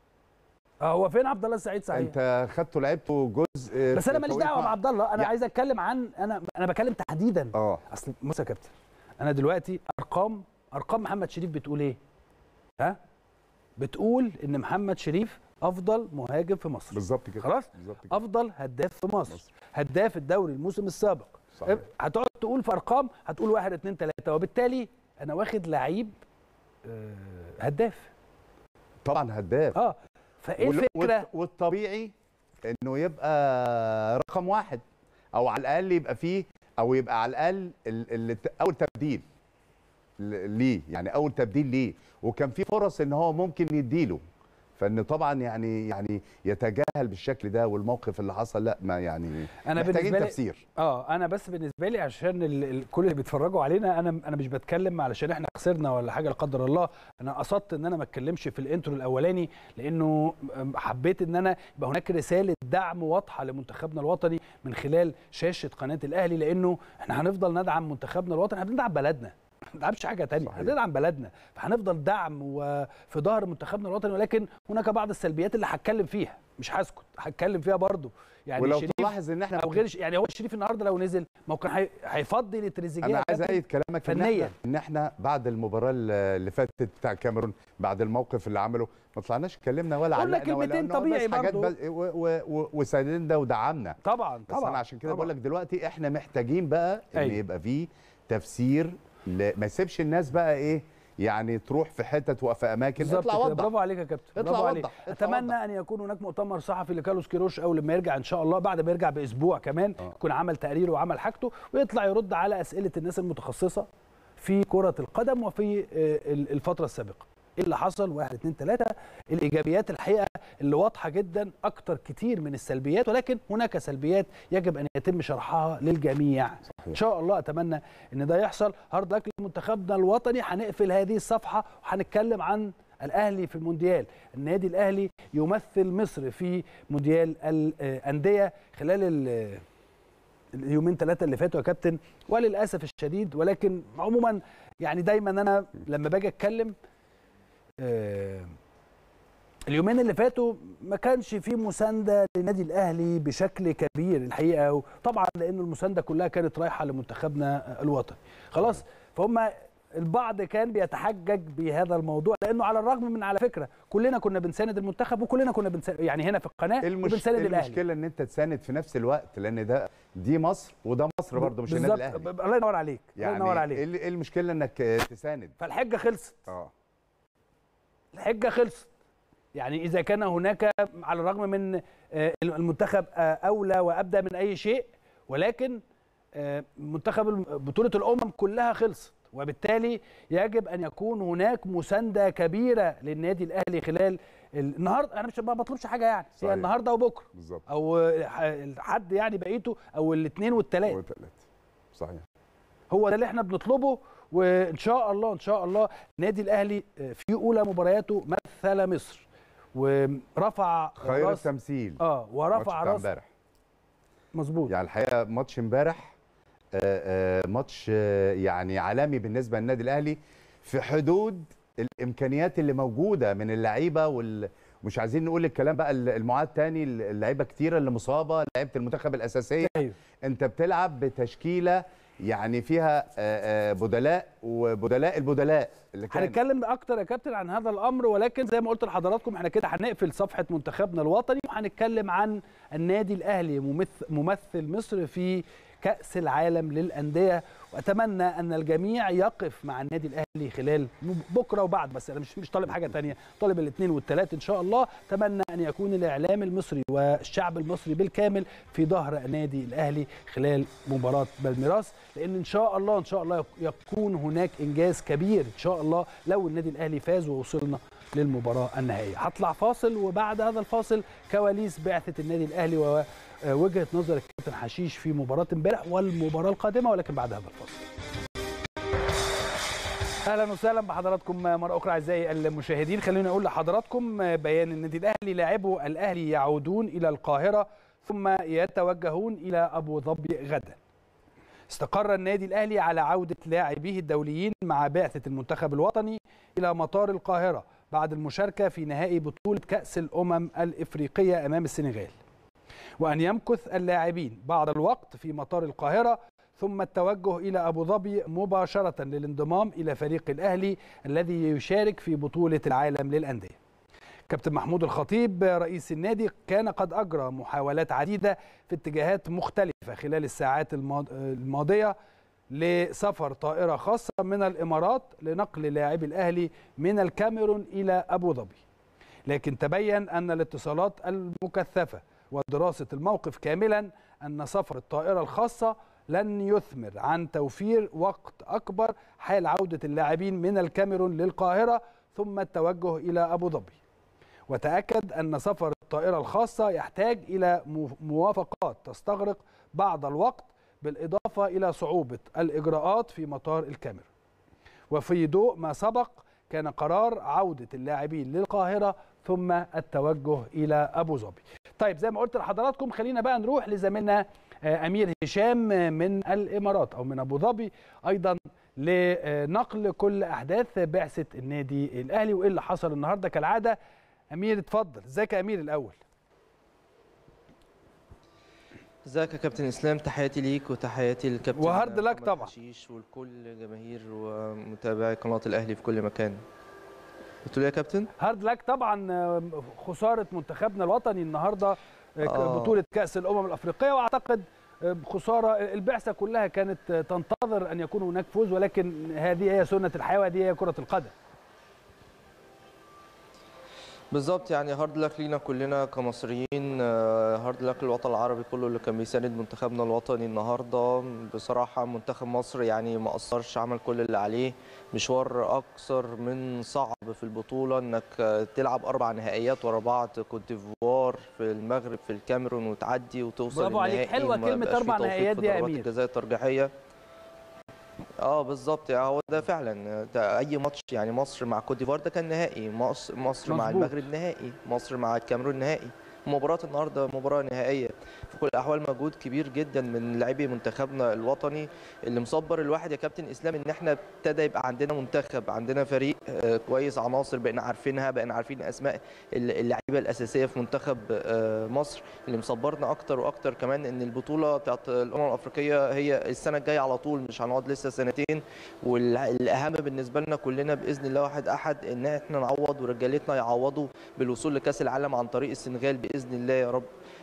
اه هو فين عبد الله السعيد صحيح انت خدته لعبته جزء آه، بس في انا ماليش توقيت دعوه مع- بعبد الله انا يع- عايز اتكلم عن انا انا بكلم تحديدا اه اصل بص يا كابتن انا دلوقتي ارقام ارقام محمد شريف بتقول ايه ها بتقول ان محمد شريف افضل مهاجم في مصر بالظبط كده خلاص بالظبط كده افضل هداف في مصر مصر. هداف الدوري الموسم السابق صحيح. هتقعد تقول في ارقام هتقول واحد اتنين تلاته وبالتالي انا واخد لعيب آه، هداف طبعا هداف اه فايه وال- الفكره والط- والطبيعي انه يبقى رقم واحد او على الاقل يبقى فيه او يبقى على الاقل ال- ال- اول تبديل ل- ليه يعني اول تبديل ليه وكان في فرص ان هو ممكن يديله فان طبعا يعني يعني يتجاهل بالشكل ده والموقف اللي حصل لا ما يعني أنا محتاجين بالنسبة لي- تفسير اه انا بس بالنسبه لي عشان ال... ال... كل اللي بيتفرجوا علينا انا انا مش بتكلم علشان احنا خسرنا ولا حاجه لا قدر الله انا قصدت ان انا ما اتكلمش في الانترو الاولاني لانه حبيت ان انا يبقى هناك رساله دعم واضحه لمنتخبنا الوطني من خلال شاشه قناه الاهلي لانه احنا هنفضل ندعم منتخبنا الوطني احنا بندعم بلدنا ما ندعمش حاجه تانية صحيح. هندعم بلدنا فهنفضل دعم وفي ظهر منتخبنا الوطني ولكن هناك بعض السلبيات اللي هتكلم فيها مش هسكت هتكلم فيها برضو يعني ولو شريف تلاحظ ان احنا او غير ش- يعني هو شريف النهارده لو نزل ما هو كان هي- هيفضي لتريزيجيه انا يا عايز كابتن. ايد كلامك ان فنياً. احنا ان احنا بعد المباراه اللي فاتت بتاع الكاميرون بعد الموقف اللي عمله ما طلعناش اتكلمنا ولا قلنا علقنا ولا كلمتين قلنا طبيعي بس حاجات برضو. بس و- و- و- وساندنا ودعمنا طبعا بس طبعا انا عشان كده طبعاً. بقول لك دلوقتي احنا محتاجين بقى ان أيوة. يبقى فيه تفسير ل... ما يسيبش الناس بقى ايه يعني تروح في حتت وفي اماكن بالظبط اطلع كده. وضح برافو عليك يا كابتن اطلع برافو عليك وضح، اطلع اتمنى وضح. ان يكون هناك مؤتمر صحفي لكارلوس كيروش اول لما يرجع ان شاء الله بعد ما يرجع باسبوع كمان آه. يكون عمل تقريره وعمل حاجته ويطلع يرد على اسئله الناس المتخصصه في كره القدم وفي آه، ال- الفتره السابقه ايه اللي حصل واحد اتنين تلاته الايجابيات الحقيقه اللي واضحه جدا اكتر كتير من السلبيات ولكن هناك سلبيات يجب ان يتم شرحها للجميع ان شاء الله اتمنى ان ده يحصل هارد لك لمنتخبنا الوطني هنقفل هذه الصفحه وهنتكلم عن الاهلي في المونديال النادي الاهلي يمثل مصر في مونديال الانديه خلال ال- اليومين ثلاثه اللي فاتوا يا كابتن وللاسف الشديد ولكن عموما يعني دايما انا لما باجي اتكلم آه، اليومين اللي فاتوا ما كانش في مسانده للنادي الاهلي بشكل كبير الحقيقه وطبعا لان المسانده كلها كانت رايحه لمنتخبنا الوطني خلاص فهم البعض كان بيتحجج بهذا الموضوع لانه على الرغم من على فكره كلنا كنا بنساند المنتخب وكلنا كنا بنساند يعني هنا في القناه المش... وبنساند الاهلي المشكله ان انت تساند في نفس الوقت لان ده دي مصر وده مصر برضه مش النادي بالظبط. الاهلي الله ينور عليك الله يعني ينور عليك ايه ال- إيه المشكله انك تساند فالحجه خلصت اه الحجه خلصت يعني اذا كان هناك على الرغم من آه، المنتخب آه، اولى وابدى من اي شيء ولكن آه، منتخب الم- بطوله الامم كلها خلصت وبالتالي يجب ان يكون هناك مسانده كبيره للنادي الاهلي خلال ال- النهارده انا مش ما بطلبش حاجه يعني صحيح. هي النهارده وبكره بالظبط او ح- حد يعني بقيته او الاثنين والثلاث وثلاث صحيح هو ده اللي احنا بنطلبه وان شاء الله ان شاء الله النادي الاهلي في اولى مبارياته مثل مصر ورفع خير راس التمثيل اه ماتش ورفع بتاع راس امبارح مظبوط يعني الحقيقه ماتش امبارح آه، آه، ماتش آه، يعني عالمي بالنسبه للنادي الاهلي في حدود الامكانيات اللي موجوده من اللعيبه وال مش عايزين نقول الكلام بقى المعاد تاني اللعيبه كتيره اللي مصابه لعيبه المنتخب الاساسيه ايوه انت بتلعب بتشكيله يعني فيها آه، آه، بدلاء وبدلاء البدلاء اللي كان هنتكلم اكتر يا كابتن عن هذا الامر ولكن زي ما قلت لحضراتكم احنا كده هنقفل صفحه منتخبنا الوطني وهنتكلم عن النادي الاهلي ممثل, ممثل مصر في كاس العالم للانديه واتمنى ان الجميع يقف مع النادي الاهلي خلال بكره وبعد بس انا مش مش طالب حاجه تانية طالب الاثنين والثلاث ان شاء الله اتمنى ان يكون الاعلام المصري والشعب المصري بالكامل في ظهر النادي الاهلي خلال مباراه بالميراس لان ان شاء الله ان شاء الله يكون هناك انجاز كبير ان شاء الله لو النادي الاهلي فاز ووصلنا للمباراه النهائيه هطلع فاصل وبعد هذا الفاصل كواليس بعثه النادي الاهلي ووجهه نظر الكابتن حشيش في مباراه امبارح والمباراه القادمه ولكن بعد هذا الفاصل اهلا وسهلا بحضراتكم مره اخرى اعزائي المشاهدين خليني اقول لحضراتكم بيان النادي الاهلي لاعبو الاهلي يعودون الى القاهره ثم يتوجهون الى ابو ظبي غدا استقر النادي الاهلي على عوده لاعبيه الدوليين مع بعثه المنتخب الوطني الى مطار القاهره بعد المشاركه في نهائي بطوله كاس الامم الافريقيه امام السنغال وان يمكث اللاعبين بعض الوقت في مطار القاهره ثم التوجه الى ابو ظبي مباشره للانضمام الى فريق الاهلي الذي يشارك في بطوله العالم للانديه. كابتن محمود الخطيب رئيس النادي كان قد اجرى محاولات عديده في اتجاهات مختلفه خلال الساعات الماضيه لسفر طائره خاصه من الامارات لنقل لاعبي الاهلي من الكاميرون الى ابو ظبي. لكن تبين ان الاتصالات المكثفه ودراسه الموقف كاملا ان سفر الطائره الخاصه لن يثمر عن توفير وقت اكبر حال عوده اللاعبين من الكاميرون للقاهره ثم التوجه الى ابو ظبي. وتاكد ان سفر الطائره الخاصه يحتاج الى موافقات تستغرق بعض الوقت بالاضافه الى صعوبه الاجراءات في مطار الكاميرون. وفي ضوء ما سبق كان قرار عوده اللاعبين للقاهره ثم التوجه الى ابو ظبي. طيب زي ما قلت لحضراتكم خلينا بقى نروح لزميلنا امير هشام من الامارات او من ابو ظبي ايضا لنقل كل احداث بعثه النادي الاهلي وايه اللي حصل النهارده كالعاده امير اتفضل ازيك يا امير الاول ازيك يا كابتن اسلام تحياتي ليك وتحياتي للكابتن وهارد لك محمد طبعا. حشيش ولكل جماهير ومتابعي قناه الاهلي في كل مكان قلت له يا كابتن هارد لك طبعا آه، خساره منتخبنا الوطني النهارده آه، آه. بطوله كاس الامم الافريقيه واعتقد آه، خساره البعثه كلها كانت آه، تنتظر ان يكون هناك فوز ولكن هذه هي سنه الحياه وهذه هي كره القدم بالظبط يعني هارد لك لينا كلنا كمصريين آه، هارد لك للوطن العربي كله اللي كان بيساند منتخبنا الوطني النهارده بصراحه منتخب مصر يعني ما قصرش عمل كل اللي عليه مشوار اكثر من صعب في البطوله انك آه، تلعب اربع نهائيات ورا بعض كوت ديفوار في المغرب في الكاميرون وتعدي وتوصل برافو عليك. للنهائي حلوة وما كلمة يبقاش أربع فيه توفيق نهائيات في دي يا ضربات أمير. الجزاء الترجيحيه اه بالظبط يعني هو ده فعلا ده اي ماتش يعني مصر مع كوت ديفوار ده كان نهائي مصر مصر مع مظبوط. المغرب نهائي مصر مع الكاميرون نهائي مباراة النهارده مباراة نهائية في كل الأحوال مجهود كبير جدا من لاعبي منتخبنا الوطني اللي مصبر الواحد يا كابتن إسلام إن إحنا ابتدى يبقى عندنا منتخب عندنا فريق آه، كويس عناصر بقينا عارفينها بقينا عارفين أسماء اللعيبة الأساسية في منتخب آه، مصر اللي مصبرنا أكتر وأكتر كمان إن البطولة بتاعت الأمم الأفريقية هي السنة الجاية على طول مش هنقعد لسه سنتين والأهم بالنسبة لنا كلنا بإذن الله واحد أحد إن إحنا نعوض ورجالتنا يعوضوا بالوصول لكأس العالم عن طريق السنغال بإذن الله يا رب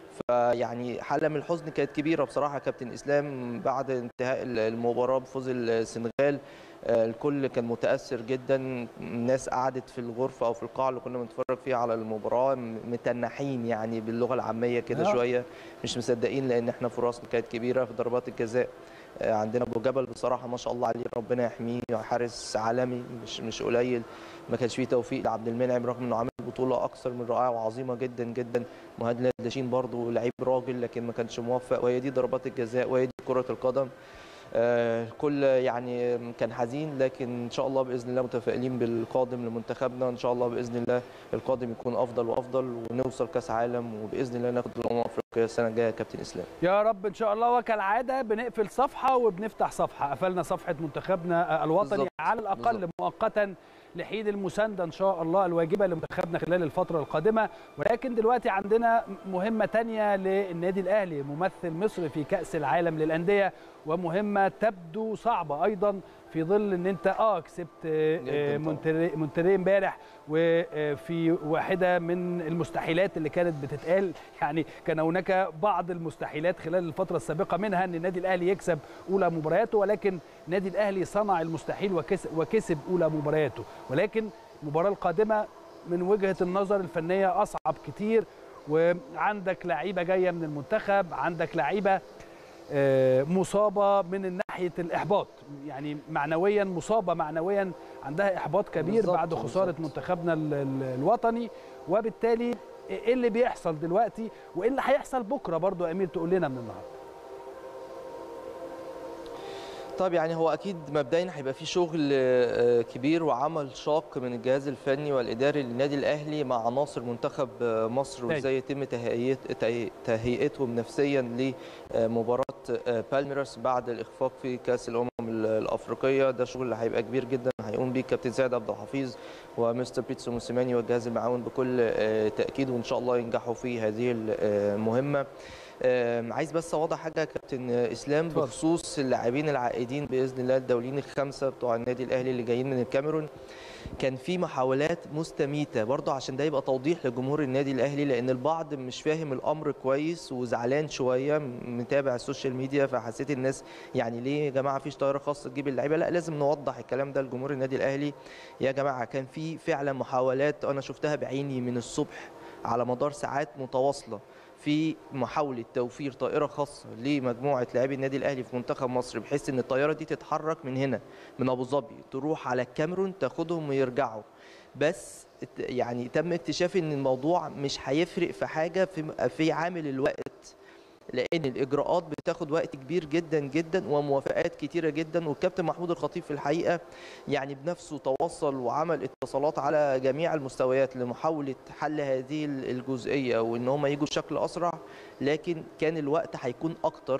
فيعني حالة من الحزن كانت كبيرة بصراحة يا كابتن إسلام بعد انتهاء المباراة بفوز السنغال آه، الكل كان متأثر جدا الناس قعدت في الغرفة أو في القاعة اللي كنا بنتفرج فيها على المباراة م- متنحين يعني باللغة العامية كده آه. شوية مش مصدقين لأن احنا فرصنا كانت كبيرة في ضربات الجزاء آه، عندنا ابو جبل بصراحه ما شاء الله عليه ربنا يحميه حارس عالمي مش مش قليل ما كانش فيه توفيق لعبد المنعم رغم انه عامل بطوله اكثر من رائعه وعظيمه جدا جدا مهاد لاشين برضه لعيب راجل لكن ما كانش موفق وهي دي ضربات الجزاء وهي دي كره القدم آه، الكل يعني كان حزين لكن ان شاء الله باذن الله متفائلين بالقادم لمنتخبنا ان شاء الله باذن الله القادم يكون افضل وافضل ونوصل كاس عالم وباذن الله ناخد الامم الافريقيه السنه الجايه يا كابتن اسلام يا رب ان شاء الله وكالعاده بنقفل صفحه وبنفتح صفحه قفلنا صفحه منتخبنا الوطني بالظبط. على الاقل بالظبط. مؤقتا لحين المسانده ان شاء الله الواجبه لمنتخبنا خلال الفتره القادمه ولكن دلوقتي عندنا مهمه تانية للنادي الاهلي ممثل مصر في كاس العالم للانديه ومهمه تبدو صعبه ايضا في ظل ان انت اه كسبت آه، جداً طبعاً. مونتري مونتري امبارح وفي واحده من المستحيلات اللي كانت بتتقال يعني كان هناك بعض المستحيلات خلال الفتره السابقه منها ان النادي الاهلي يكسب اولى مبارياته ولكن النادي الاهلي صنع المستحيل وكسب, وكسب اولى مبارياته ولكن المباراه القادمه من وجهه النظر الفنيه اصعب كتير وعندك لعيبه جايه من المنتخب عندك لعيبه آه، مصابه من ناحيه الاحباط يعني معنويا مصابه معنويا عندها احباط كبير بالظبط، بعد خساره بالظبط. منتخبنا ال- ال- الوطني وبالتالي ايه اللي بيحصل دلوقتي وايه اللي هيحصل بكره برضو يا امير تقول لنا من النهارده طيب يعني هو اكيد مبدئيا هيبقى في شغل آه، كبير وعمل شاق من الجهاز الفني والاداري للنادي الاهلي مع عناصر منتخب آه، مصر طيب. وازاي يتم تهيئت- تهي- تهيئتهم نفسيا لمباراه آه، بالميراس بعد الاخفاق في كاس الامم ال- الافريقيه ده شغل اللي هيبقى كبير جدا هيقوم بيه كابتن سيد عبد الحفيظ ومستر بيتسو موسيماني والجهاز المعاون بكل آه، تاكيد وان شاء الله ينجحوا في هذه المهمه آم، عايز بس اوضح حاجه يا كابتن اسلام اتفضل. بخصوص اللاعبين العائدين باذن الله الدوليين الخمسه بتوع النادي الاهلي اللي جايين من الكاميرون كان في محاولات مستميته برضه عشان ده يبقى توضيح لجمهور النادي الاهلي لان البعض مش فاهم الامر كويس وزعلان شويه متابع السوشيال ميديا فحسيت الناس يعني ليه يا جماعه فيش طياره خاصه تجيب اللعيبه لا لازم نوضح الكلام ده لجمهور النادي الاهلي يا جماعه كان في فعلا محاولات انا شفتها بعيني من الصبح على مدار ساعات متواصله في محاوله توفير طائره خاصه لمجموعه لاعبي النادي الاهلي في منتخب مصر بحيث ان الطياره دي تتحرك من هنا من ابو ظبي تروح على الكاميرون تاخدهم ويرجعوا بس ات- يعني تم اكتشاف ان الموضوع مش هيفرق في حاجه في في عامل الوقت لان الاجراءات بتاخد وقت كبير جدا جدا وموافقات كتيره جدا والكابتن محمود الخطيب في الحقيقه يعني بنفسه تواصل وعمل اتصالات على جميع المستويات لمحاوله حل هذه الجزئيه وان هم يجوا بشكل اسرع لكن كان الوقت هيكون اكتر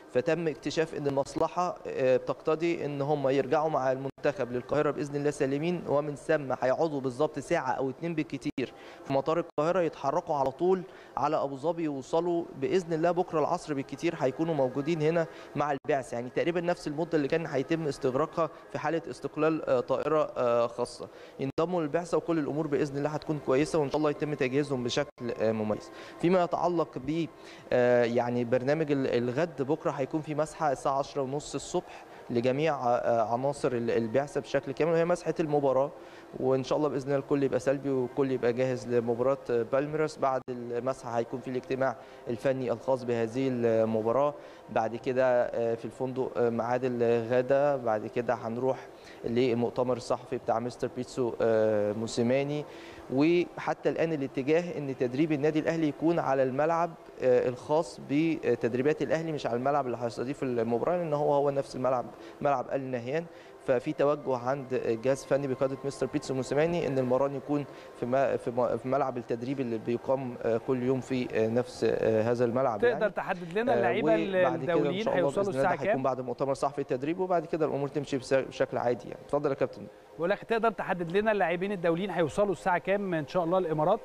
فتم اكتشاف ان المصلحه آه، بتقتضي ان هم يرجعوا مع المنتخب للقاهره باذن الله سالمين ومن ثم هيقعدوا بالظبط ساعه او اتنين بالكتير في مطار القاهره يتحركوا على طول على ابو ظبي يوصلوا باذن الله بكره العصر بالكتير هيكونوا موجودين هنا مع البعثه يعني تقريبا نفس المده اللي كان هيتم استغراقها في حاله استقلال آه، طائره آه، خاصه ينضموا للبعثه وكل الامور باذن الله هتكون كويسه وان شاء الله يتم تجهيزهم بشكل آه، مميز فيما يتعلق ب آه، يعني برنامج ال- الغد بكره هيكون في مسحه الساعه 10 ونص الصبح لجميع آه، عناصر ال- البعثه بشكل كامل وهي مسحه المباراه وان شاء الله باذن الله الكل يبقى سلبي والكل يبقى جاهز لمباراه آه، بالميراس بعد المسحه هيكون في الاجتماع الفني الخاص بهذه المباراه بعد كده آه، في الفندق آه، ميعاد الغداء بعد كده هنروح للمؤتمر الصحفي بتاع مستر بيتسو آه، موسيماني وحتى الان الاتجاه ان تدريب النادي الاهلي يكون على الملعب آه، الخاص بتدريبات الاهلي مش على الملعب اللي هيستضيف المباراه لان هو هو نفس الملعب ملعب ال نهيان ففي توجه عند جهاز فني بقياده مستر بيتسو موسيماني ان المران يكون في ما- في م- في ملعب التدريب اللي بيقام آه، كل يوم في آه، نفس آه، هذا الملعب تقدر يعني. تحدد لنا آه، اللعيبه وبعد كده إن الدوليين شاء الله هيوصلوا بإذن الله الساعه ده هيكون كام؟ بعد مؤتمر صحفي التدريب وبعد كده الامور تمشي بس- بشكل عادي يعني اتفضل يا كابتن بقول لك تقدر تحدد لنا اللاعبين الدوليين هيوصلوا الساعه كام ان شاء الله الامارات؟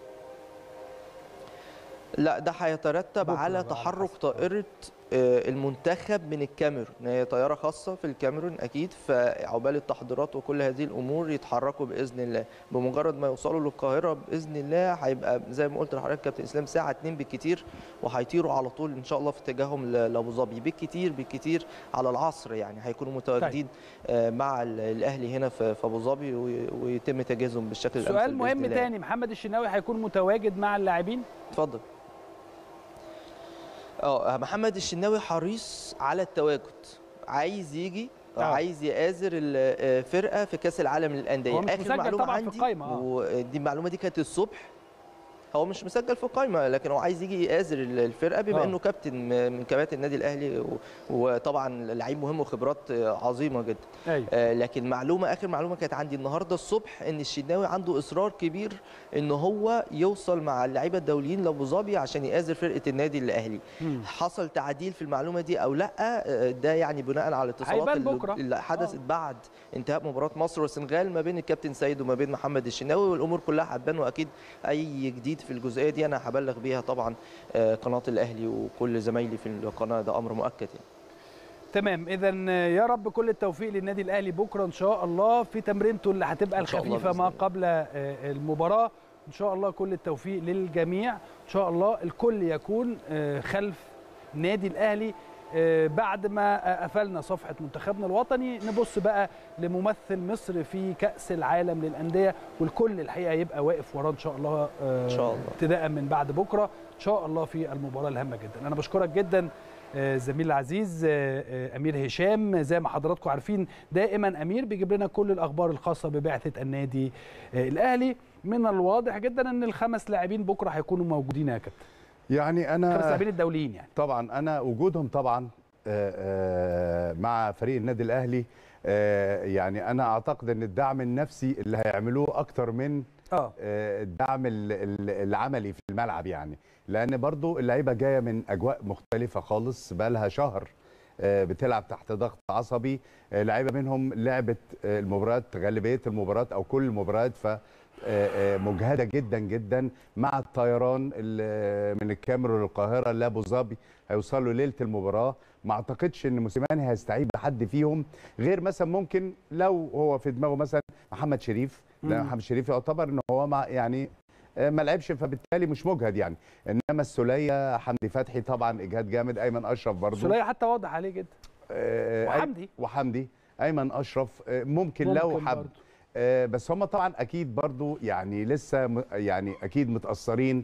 لا ده هيترتب بكرة على بقى تحرك حسب. طائرة آه، المنتخب من الكاميرون هي طيارة خاصة في الكاميرون أكيد فعقبال التحضيرات وكل هذه الأمور يتحركوا بإذن الله بمجرد ما يوصلوا للقاهرة بإذن الله هيبقى زي ما قلت لحضرتك كابتن إسلام ساعة اتنين بالكتير وهيطيروا على طول إن شاء الله في اتجاههم ل- لأبو ظبي بالكتير بالكتير على العصر يعني هيكونوا متواجدين آه، مع ال- الأهلي هنا في في أبو ظبي وي- ويتم تجهيزهم بالشكل الأمثل سؤال بإذن مهم الله. تاني محمد الشناوي هيكون متواجد مع اللاعبين؟ اتفضل اه محمد الشناوي حريص على التواجد عايز يجي آه. عايز يآزر الفرقه في كاس العالم للانديه هو مش مسجل طبعاً في القايمة، آه. ودي المعلومه دي كانت الصبح هو مش مسجل في القائمه لكن هو عايز يجي يآزر الفرقه بما آه. انه كابتن من كباتن النادي الاهلي و- وطبعا لعيب مهم وخبرات عظيمه جدا ايوه آه، لكن معلومه اخر معلومه كانت عندي النهارده الصبح ان الشناوي عنده اصرار كبير ان هو يوصل مع اللعيبه الدوليين لابو ظبي عشان يآزر فرقه النادي الاهلي مم. حصل تعديل في المعلومه دي او لا آه، ده يعني بناء على الاتصالات هيبان اللي- بكرة. اللي حدثت آه. بعد انتهاء مباراه مصر والسنغال ما بين الكابتن سيد وما بين محمد الشناوي والامور كلها هتبان واكيد اي جديد في الجزئيه دي انا هبلغ بيها طبعا آه، قناه الاهلي وكل زمايلي في القناه ده امر مؤكد يعني تمام اذا يا رب كل التوفيق للنادي الاهلي بكره ان شاء الله في تمرينته اللي هتبقى إن شاء الله الخفيفه بإذن ما الله. قبل آه، المباراه ان شاء الله كل التوفيق للجميع ان شاء الله الكل يكون آه، خلف نادي الاهلي آه، بعد ما آه، قفلنا صفحه منتخبنا الوطني نبص بقى لممثل مصر في كاس العالم للانديه والكل الحقيقه يبقى واقف وراه ان شاء الله آه، إن شاء الله. ابتداء من بعد بكره ان شاء الله في المباراه الهامه جدا انا بشكرك جدا آه، زميل العزيز آه، آه، امير هشام زي ما حضراتكم عارفين دائما امير بيجيب لنا كل الاخبار الخاصه ببعثه النادي آه، الاهلي من الواضح جدا ان الخمس لاعبين بكره هيكونوا موجودين يا كابتن يعني خمس انا لاعبين الدوليين يعني طبعا انا وجودهم طبعا آه، آه، مع فريق النادي الاهلي آه، يعني انا اعتقد ان الدعم النفسي اللي هيعملوه اكتر من اه آه، الدعم ال- ال- العملي في الملعب يعني لان برضو اللعيبه جايه من اجواء مختلفه خالص بقى لها شهر آه، بتلعب تحت ضغط عصبي آه، لعيبه منهم لعبت آه، المباريات غالبيه المباريات او كل المباريات ف آه، آه، مجهده جدا جدا مع الطيران ال- من الكاميرون للقاهره لابو ظبي هيوصلوا ليله المباراه ما اعتقدش ان موسيماني هيستعيد بحد فيهم غير مثلا ممكن لو هو في دماغه مثلا محمد شريف لان مم. محمد شريف يعتبر ان هو مع يعني آه، ما لعبش فبالتالي مش مجهد يعني انما السوليه حمدي فتحي طبعا اجهاد جامد ايمن اشرف برضو سوليه حتى واضح عليه جدا آه، وحمدي. وحمدي ايمن اشرف آه، ممكن, ممكن لو حب برضو. آه، بس هم طبعا اكيد برضو يعني لسه م- يعني اكيد متاثرين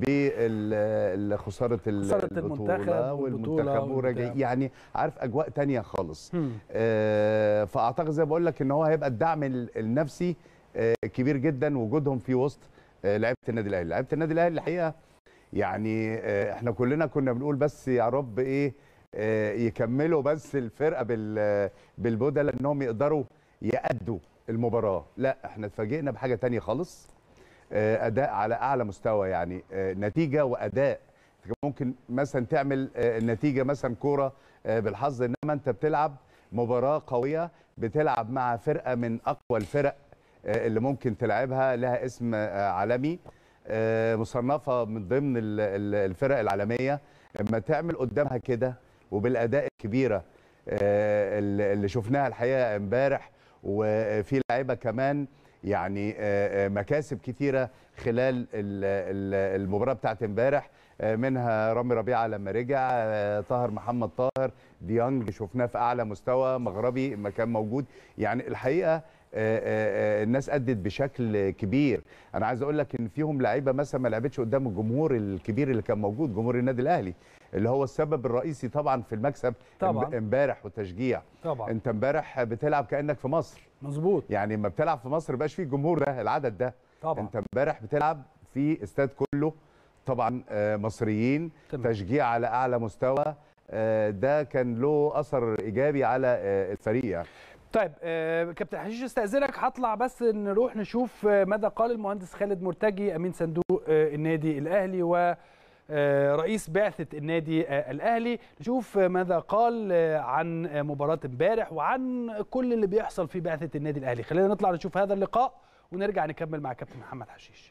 بخساره خسارة المنتخب والبطولة والمنتخب وراجع والبتاع. يعني عارف اجواء تانية خالص مم. آه، فاعتقد زي ما بقول لك ان هو هيبقى الدعم ال- النفسي آه، كبير جدا وجودهم في وسط آه، لعيبه النادي الاهلي لعيبه النادي الاهلي الحقيقه يعني آه، احنا كلنا كنا بنقول بس يا رب ايه آه، يكملوا بس الفرقه بال بالبدل انهم يقدروا يأدوا المباراه لا احنا اتفاجئنا بحاجه تانية خالص آه، اداء على اعلى مستوى يعني آه، نتيجه واداء ممكن مثلا تعمل آه، النتيجه مثلا كوره آه، بالحظ انما انت بتلعب مباراه قويه بتلعب مع فرقه من اقوى الفرق آه، اللي ممكن تلعبها لها اسم آه، عالمي آه، مصنفه من ضمن ال- ال- الفرق العالميه اما تعمل قدامها كده وبالاداء الكبيره آه، اللي اللي شفناها الحقيقه امبارح وفي لعيبه كمان يعني آه، آه، مكاسب كتيره خلال ال- ال- المباراه بتاعت امبارح آه، منها رامي ربيعه لما رجع آه، طاهر محمد طاهر ديانج شفناه في اعلى مستوى مغربي ما كان موجود يعني الحقيقه آه، آه، آه، الناس ادت بشكل كبير انا عايز اقول لك ان فيهم لعيبه مثلا ما لعبتش قدام الجمهور الكبير اللي كان موجود جمهور النادي الاهلي اللي هو السبب الرئيسي طبعا في المكسب طبعاً. امب- امبارح والتشجيع طبعا انت امبارح بتلعب كانك في مصر مظبوط يعني لما بتلعب في مصر بقاش فيه الجمهور ده العدد ده طبعا انت امبارح بتلعب في استاد كله طبعا آه، مصريين تمام. تشجيع على اعلى مستوى آه، ده كان له اثر ايجابي على آه، الفريق يعني طيب آه، كابتن حشيش استاذنك هطلع بس نروح نشوف آه، ماذا قال المهندس خالد مرتجي امين صندوق آه، النادي الاهلي و آه، رئيس بعثة النادي آه، الأهلي نشوف آه، ماذا قال آه، عن آه، مباراة امبارح وعن كل اللي بيحصل في بعثة النادي الأهلي خلينا نطلع نشوف هذا اللقاء ونرجع نكمل مع كابتن محمد حشيش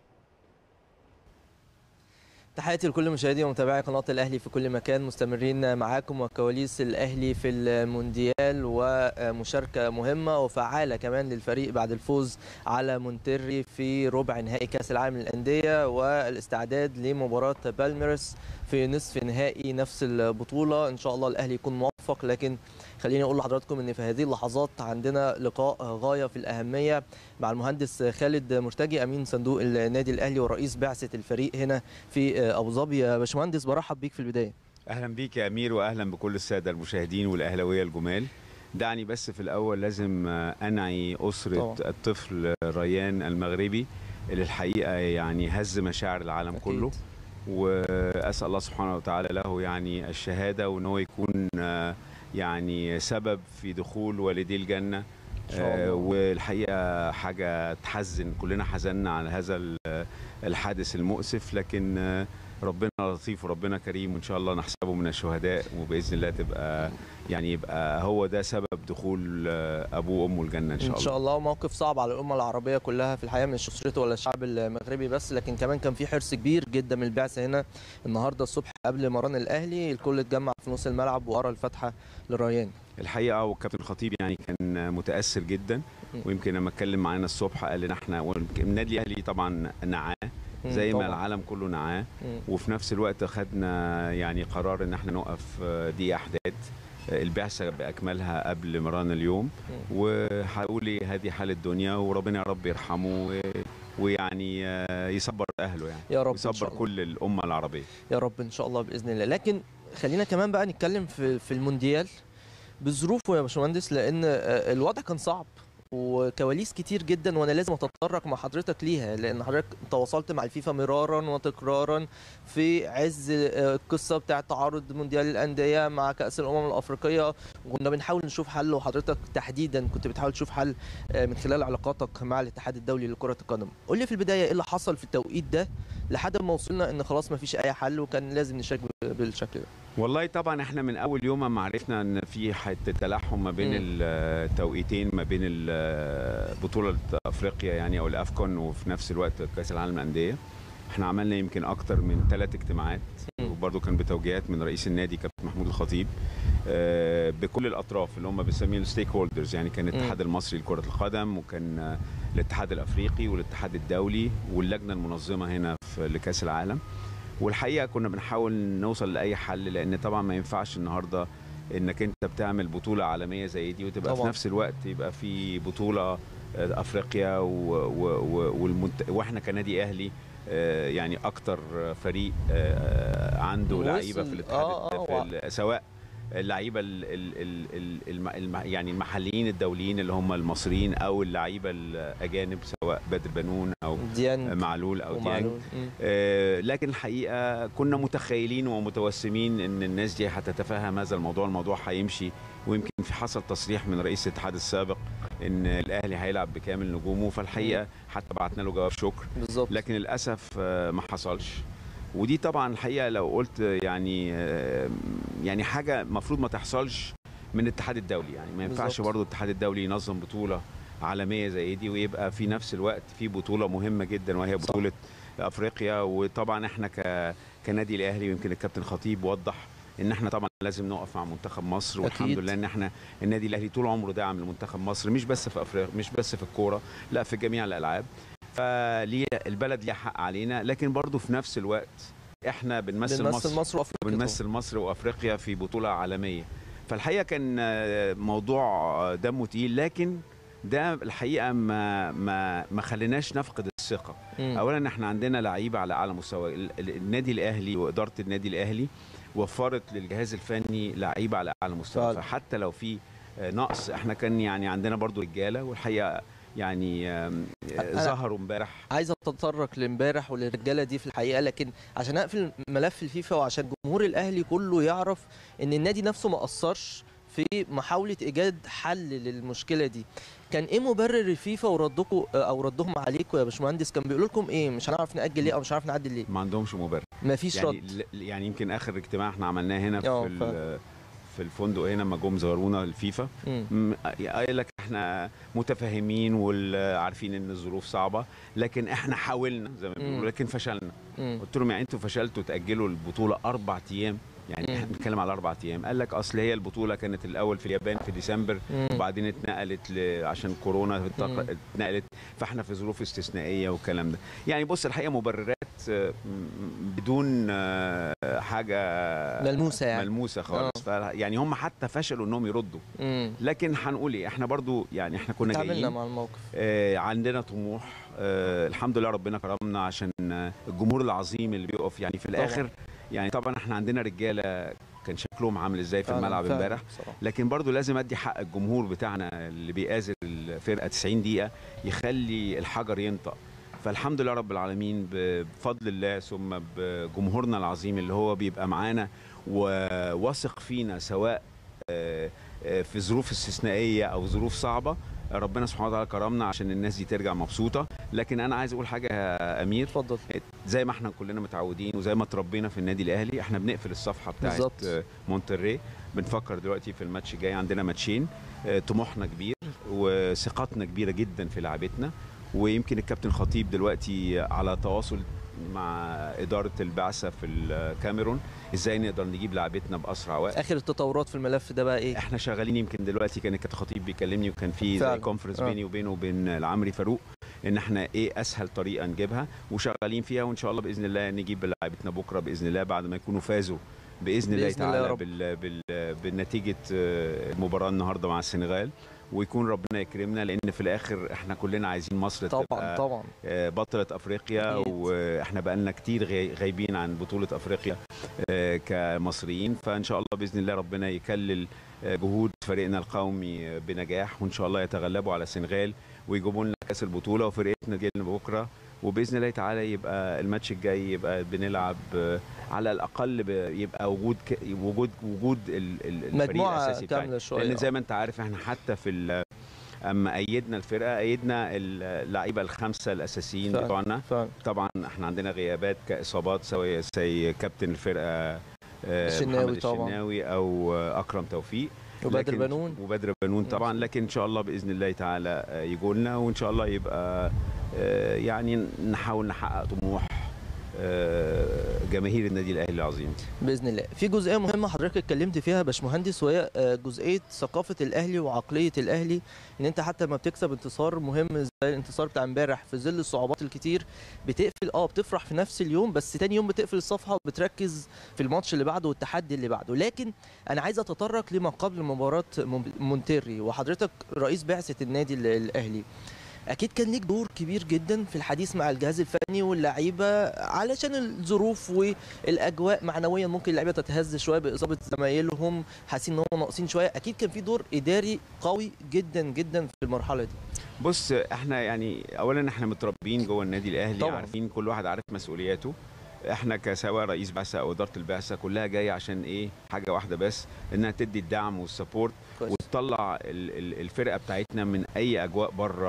تحياتي لكل مشاهدي ومتابعي قناة الأهلي في كل مكان مستمرين معاكم وكواليس الأهلي في المونديال ومشاركة مهمة وفعالة كمان للفريق بعد الفوز على مونتيري في ربع نهائي كأس العالم للأندية والاستعداد لمباراة بالميرس في نصف نهائي نفس البطولة إن شاء الله الأهلي يكون موفق لكن خليني أقول لحضراتكم إن في هذه اللحظات عندنا لقاء غاية في الأهمية مع المهندس خالد مرتجي أمين صندوق النادي الأهلي ورئيس بعثة الفريق هنا في ابو ظبي يا باشمهندس برحب بيك في البدايه اهلا بيك يا امير واهلا بكل الساده المشاهدين والاهلاويه الجمال دعني بس في الاول لازم آه، انعي اسره طبعا. طبعا. الطفل ريان المغربي اللي الحقيقه يعني هز مشاعر العالم أكيد. كله واسال الله سبحانه وتعالى له يعني الشهاده وان هو يكون آه، يعني سبب في دخول والدي الجنه إن شاء الله. آه، والحقيقه حاجه تحزن كلنا حزنا على هذا ال- الحادث المؤسف لكن آه، ربنا لطيف وربنا كريم وان شاء الله نحسبه من الشهداء وباذن الله تبقى يعني يبقى هو ده سبب دخول آه، ابوه وامه الجنه ان شاء ان الله شاء الله موقف صعب على الامه العربيه كلها في الحقيقه مش اسرته ولا الشعب المغربي بس لكن كمان كان في حرص كبير جدا من البعثه هنا النهارده الصبح قبل مران الاهلي الكل اتجمع في نص الملعب وقرا الفاتحه للريان الحقيقه والكابتن خطيب يعني كان متاثر جدا م. ويمكن لما اتكلم معانا الصبح قال ان احنا النادي الاهلي طبعا نعاه زي ما طبعاً. العالم كله نعاه مم. وفي نفس الوقت خدنا يعني قرار ان احنا نوقف آه، دي احداث آه، البعثه باكملها قبل مران اليوم وهقول هذه حال الدنيا وربنا يا رب يرحمه و- ويعني آه، يصبر اهله يعني يا رب إن شاء يصبر الله. كل الامه العربيه يا رب ان شاء الله باذن الله لكن خلينا كمان بقى نتكلم في في المونديال بظروفه يا باشمهندس لان آه، الوضع كان صعب وكواليس كتير جدا وانا لازم اتطرق مع حضرتك ليها لان حضرتك تواصلت مع الفيفا مرارا وتكرارا في عز آه، القصه بتاعه تعارض مونديال الانديه مع كاس الامم الافريقيه وكنا بنحاول نشوف حل وحضرتك تحديدا كنت بتحاول تشوف حل آه، من خلال علاقاتك مع الاتحاد الدولي لكره القدم قول لي في البدايه ايه اللي حصل في التوقيت ده لحد ما وصلنا ان خلاص ما فيش اي حل وكان لازم نشارك بالشكل ده والله طبعا احنا من اول يوم ما عرفنا ان في حته تلاحم ما بين مم. التوقيتين ما بين ال- بطوله افريقيا يعني او الافكون وفي نفس الوقت كاس العالم للانديه احنا عملنا يمكن اكتر من ثلاث اجتماعات مم. وبرضه كان بتوجيهات من رئيس النادي كابتن محمود الخطيب آه، بكل الاطراف اللي هم بنسميهم الستيك هولدرز يعني كان مم. الاتحاد المصري لكره القدم وكان آه، الاتحاد الافريقي والاتحاد الدولي واللجنه المنظمه هنا في لكاس العالم والحقيقه كنا بنحاول نوصل لاي حل لان طبعا ما ينفعش النهارده انك انت بتعمل بطوله عالميه زي دي وتبقى طبعاً. في نفس الوقت يبقى في بطوله آه، افريقيا و و و والمنت... واحنا كنادي اهلي آه، يعني اكتر فريق آه، عنده وصل- لعيبه في الاتحاد آه، آه، في ال- سواء اللعيبه ال ال ال ال الم الم يعني المحليين الدوليين اللي هم المصريين او اللعيبه الاجانب سواء بدر بنون او ديان معلول او ديانج ومعلول مم. آه، لكن الحقيقه كنا متخيلين ومتوسمين ان الناس دي هتتفهم هذا الموضوع الموضوع هيمشي ويمكن في حصل تصريح من رئيس الاتحاد السابق ان الاهلي هيلعب بكامل نجومه فالحقيقه حتى بعتنا له جواب شكر بالظبط لكن للاسف آه، ما حصلش ودي طبعا الحقيقه لو قلت يعني آه، يعني حاجه المفروض ما تحصلش من الاتحاد الدولي يعني ما ينفعش بالظبط. برضو الاتحاد الدولي ينظم بطوله عالميه زي دي ويبقى في نفس الوقت في بطوله مهمه جدا وهي صح. بطوله افريقيا وطبعا احنا ك كنادي الاهلي ويمكن الكابتن خطيب وضح ان احنا طبعا لازم نقف مع منتخب مصر والحمد أكيد. لله ان احنا النادي الاهلي طول عمره داعم لمنتخب مصر مش بس في افريقيا مش بس في الكوره لا في جميع الالعاب فليه البلد ليها حق علينا لكن برضو في نفس الوقت احنا بنمثل, بنمثل مصر مصر وافريقيا طبعاً. بنمثل مصر وافريقيا في بطوله عالميه فالحقيقه كان آه، موضوع دمه تقيل لكن ده الحقيقه ما ما ما خليناش نفقد الثقه مم. اولا احنا عندنا لعيبه على اعلى مستوى ال- ال- النادي الاهلي واداره النادي الاهلي وفرت للجهاز الفني لعيبه على اعلى مستوى فعلا. فحتى لو في آه، نقص احنا كان يعني عندنا برضو رجاله والحقيقه يعني آم، آه، أنا- ظهروا امبارح عايز اتطرق لامبارح وللرجاله دي في الحقيقه لكن عشان اقفل ملف الفيفا وعشان جمهور الاهلي كله يعرف ان النادي نفسه ما قصرش في محاوله ايجاد حل للمشكله دي كان ايه مبرر الفيفا وردكم او ردهم عليكم يا باشمهندس كان بيقول لكم ايه مش هنعرف ناجل ليه او مش هنعرف نعدل ليه ما عندهمش مبرر مفيش يعني رد ل- يعني يمكن اخر اجتماع احنا عملناه هنا في اه، ال- في الفندق هنا لما جم زارونا الفيفا مم. م- قال لك احنا متفاهمين وعارفين ان الظروف صعبه لكن احنا حاولنا زي ما مم. بيقولوا لكن فشلنا مم. قلت لهم يعني انتوا فشلتوا تاجلوا البطوله اربع ايام يعني مم. احنا بنتكلم على اربع ايام قال لك اصل هي البطوله كانت الاول في اليابان في ديسمبر مم. وبعدين اتنقلت ل... عشان كورونا مم. اتنق- اتنقلت فاحنا في ظروف استثنائيه والكلام ده يعني بص الحقيقه مبررات آه، م- بدون آه، حاجه ملموسه يعني ملموسه خالص ف... يعني هم حتى فشلوا انهم يردوا مم. لكن هنقول ايه احنا برضو يعني احنا كنا تعاملنا جايين مع الموقف آه عندنا طموح آه الحمد لله ربنا كرمنا عشان آه الجمهور العظيم اللي بيقف يعني في طبعاً. الاخر يعني طبعا احنا عندنا رجاله كان شكلهم عامل ازاي في فعلاً- الملعب فعلاً امبارح بصراحة. لكن برضو لازم ادي حق الجمهور بتاعنا اللي بيآزر الفرقه 90 دقيقه يخلي الحجر ينطق فالحمد لله رب العالمين بفضل الله ثم بجمهورنا العظيم اللي هو بيبقى معانا وواثق فينا سواء آه، آه، في ظروف استثنائيه او ظروف صعبه ربنا سبحانه وتعالى كرمنا عشان الناس دي ترجع مبسوطه لكن انا عايز اقول حاجه يا امير اتفضل زي ما احنا كلنا متعودين وزي ما اتربينا في النادي الاهلي احنا بنقفل الصفحه بتاعت بالظبط. آه، مونتري بنفكر دلوقتي في الماتش الجاي عندنا ماتشين آه، طموحنا كبير وثقتنا كبيره جدا في لعبتنا ويمكن الكابتن خطيب دلوقتي على تواصل مع اداره البعثه في الكاميرون ازاي نقدر نجيب لعبتنا باسرع وقت اخر التطورات في الملف ده بقى ايه احنا شغالين يمكن دلوقتي كان الكابتن خطيب بيكلمني وكان في زي فعلا. كونفرنس آه. بيني وبينه وبين العمري فاروق ان احنا ايه اسهل طريقه نجيبها وشغالين فيها وان شاء الله باذن الله نجيب لعيبتنا بكره باذن الله بعد ما يكونوا فازوا باذن الله بإذن الله يا تعالى رب. بال بال بالنتيجه آه، المباراه النهارده مع السنغال ويكون ربنا يكرمنا لان في الاخر احنا كلنا عايزين مصر طبعا تبقى طبعا آه، بطلة افريقيا أكيد. واحنا بقالنا كتير غاي- غايبين عن بطولة افريقيا آه، كمصريين فان شاء الله باذن الله ربنا يكلل آه، جهود فريقنا القومي آه، بنجاح وان شاء الله يتغلبوا على السنغال ويجيبوا لنا كاس البطولة وفرقتنا تجي لنا بكره وباذن الله تعالى يبقى الماتش الجاي يبقى بنلعب آه، على الاقل ب- يبقى وجود ك... وجود وجود ال- ال- الفريق مجموعة الاساسي بتاعنا كاملة شوية لان زي ما انت عارف احنا حتى في ال- اما ايدنا الفرقه ايدنا اللعيبه الخمسه الاساسيين فعلا. بتوعنا فعلا طبعا احنا عندنا غيابات كاصابات سواء زي كابتن الفرقه آه، الشناوي محمد طبعا. الشناوي او آه، اكرم توفيق وبدر لكن- بنون وبدر بنون طبعا لكن ان شاء الله باذن الله تعالى آه، يجوا لنا وان شاء الله يبقى آه، يعني نحاول نحقق طموح آه، جماهير النادي الاهلي العظيم باذن الله في جزئيه مهمه حضرتك اتكلمت فيها يا باشمهندس وهي آه، جزئيه ثقافه الاهلي وعقليه الاهلي ان انت حتى لما بتكسب انتصار مهم زي الانتصار بتاع امبارح في ظل الصعوبات الكتير بتقفل اه بتفرح في نفس اليوم بس تاني يوم بتقفل الصفحه وبتركز في الماتش اللي بعده والتحدي اللي بعده لكن انا عايز اتطرق لما قبل مباراه مون- مونتيري وحضرتك رئيس بعثه النادي ال- الاهلي اكيد كان ليك دور كبير جدا في الحديث مع الجهاز الفني واللعيبه علشان الظروف والاجواء معنويا ممكن اللعيبه تتهز شويه باصابه زمايلهم حاسين ان هم ناقصين شويه اكيد كان في دور اداري قوي جدا جدا في المرحله دي بص احنا يعني اولا احنا متربيين جوه النادي الاهلي طبعاً. عارفين كل واحد عارف مسؤولياته احنا كسواء رئيس بعثه او اداره البعثه كلها جايه عشان ايه حاجه واحده بس انها تدي الدعم والسبورت كويس. وتطلع ال- ال- الفرقه بتاعتنا من اي اجواء بره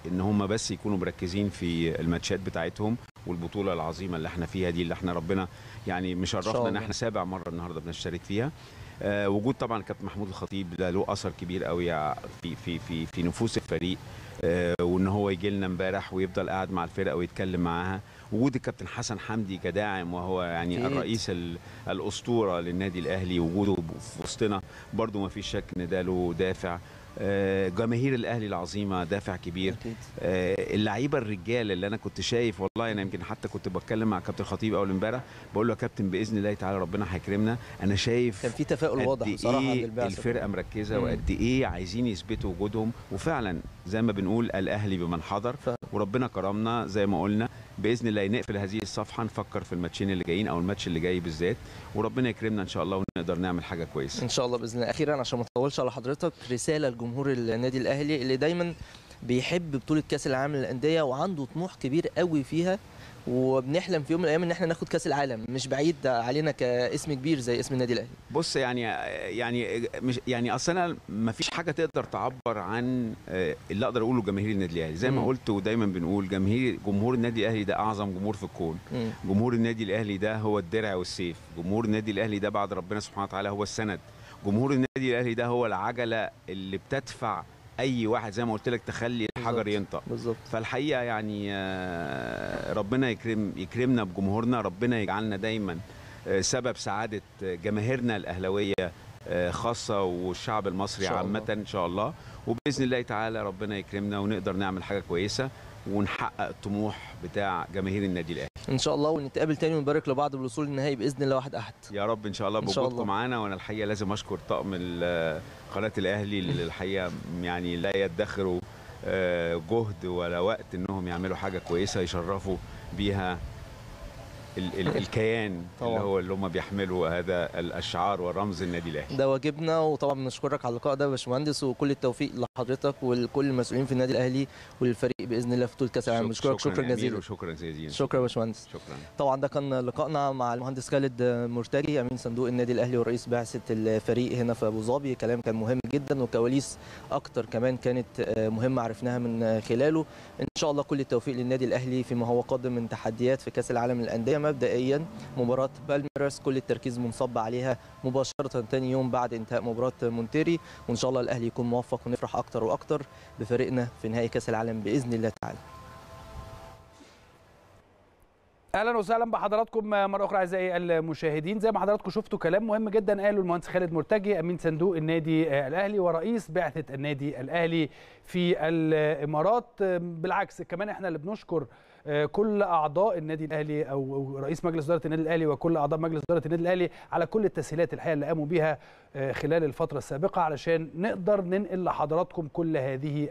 ان هم بس يكونوا مركزين في الماتشات بتاعتهم والبطوله العظيمه اللي احنا فيها دي اللي احنا ربنا يعني إن مشرفنا شاء ان الله. احنا سابع مره النهارده بنشترك فيها آه وجود طبعا كابتن محمود الخطيب ده له اثر كبير قوي ع- في في في في نفوس الفريق آه وان هو يجي لنا امبارح ويفضل قاعد مع الفرقه ويتكلم معاها وجود الكابتن حسن حمدي كداعم وهو يعني أكيد. الرئيس ال- الاسطوره للنادي الاهلي وجوده في وسطنا برضو ما فيش شك ان ده له دافع آه، جماهير الاهلي العظيمه دافع كبير اكيد آه، اللعيبه الرجال اللي انا كنت شايف والله انا يمكن حتى كنت بتكلم مع كابتن خطيب اول امبارح بقول له يا كابتن باذن الله تعالى ربنا هيكرمنا انا شايف كان في تفاؤل واضح قد بصراحه عند ايه البعثه الفرقه مركزه مم. وقد ايه عايزين يثبتوا وجودهم وفعلا زي ما بنقول الاهلي بمن حضر فعلا. وربنا كرمنا زي ما قلنا باذن الله نقفل هذه الصفحه نفكر في الماتشين اللي جايين او الماتش اللي جاي بالذات وربنا يكرمنا ان شاء الله ونقدر نعمل حاجه كويسه ان شاء الله باذن الله اخيرا عشان ما اطولش على حضرتك رساله لجمهور النادي الاهلي اللي دايما بيحب بطوله كاس العالم للانديه وعنده طموح كبير قوي فيها وبنحلم في يوم من الايام ان احنا ناخد كاس العالم مش بعيد علينا كاسم كبير زي اسم النادي الاهلي بص يعني يعني مش يعني اصل انا ما فيش حاجه تقدر تعبر عن آه، اللي اقدر اقوله جماهير النادي الاهلي زي ما مم. قلت ودايما بنقول جماهير جمهور النادي الاهلي ده اعظم جمهور في الكون مم. جمهور النادي الاهلي ده هو الدرع والسيف جمهور النادي الاهلي ده بعد ربنا سبحانه وتعالى هو السند جمهور النادي الاهلي ده هو العجله اللي بتدفع اي واحد زي ما قلت لك تخلي الحجر بالظبط. ينطق بالظبط فالحقيقه يعني آه، ربنا يكرم يكرمنا بجمهورنا ربنا يجعلنا دايما آه، سبب سعاده جماهيرنا الاهلاويه آه، خاصه والشعب المصري إن شاء عامه الله. ان شاء الله وباذن الله تعالى ربنا يكرمنا ونقدر نعمل حاجه كويسه ونحقق الطموح بتاع جماهير النادي الاهلي ان شاء الله ونتقابل تاني ونبارك لبعض بالوصول للنهائي باذن الله واحد احد يا رب ان شاء الله إن شاء بوجودكم الله. معانا وانا الحقيقه لازم اشكر طاقم ال- قناه الاهلي اللي الحقيقه يعني لا يدخروا آه، جهد ولا وقت انهم يعملوا حاجه كويسه يشرفوا بيها ال ال الكيان اللي طبعاً. هو اللي هم بيحملوا هذا الاشعار والرمز النادي الاهلي ده واجبنا وطبعا بنشكرك على اللقاء ده يا باشمهندس وكل التوفيق لحضرتك ولكل المسؤولين في النادي الاهلي وللفريق باذن الله في بطوله كاس العالم بنشكرك شكرا يا أمير جزيلا وشكرا جزيلا شكرا يا باشمهندس شكرا طبعا ده كان لقائنا مع المهندس خالد مرتجي امين صندوق النادي الاهلي ورئيس بعثه الفريق هنا في ابو ظبي كلام كان مهم جدا وكواليس اكتر كمان كانت مهمه عرفناها من خلاله ان شاء الله كل التوفيق للنادي الاهلي فيما هو قادم من تحديات في كاس العالم للانديه مبدئيا مباراه بالميراس كل التركيز منصب عليها مباشره ثاني يوم بعد انتهاء مباراه مونتيري وان شاء الله الاهلي يكون موفق ونفرح اكتر واكتر بفريقنا في نهائي كاس العالم باذن الله تعالى اهلا وسهلا بحضراتكم مره اخرى اعزائي المشاهدين زي ما حضراتكم شفتوا كلام مهم جدا قاله المهندس خالد مرتجي امين صندوق النادي الاهلي ورئيس بعثه النادي الاهلي في الامارات بالعكس كمان احنا اللي بنشكر كل اعضاء النادي الاهلي او رئيس مجلس اداره النادي الاهلي وكل اعضاء مجلس اداره النادي الاهلي على كل التسهيلات الحقيقه اللي قاموا بيها خلال الفتره السابقه علشان نقدر ننقل لحضراتكم كل هذه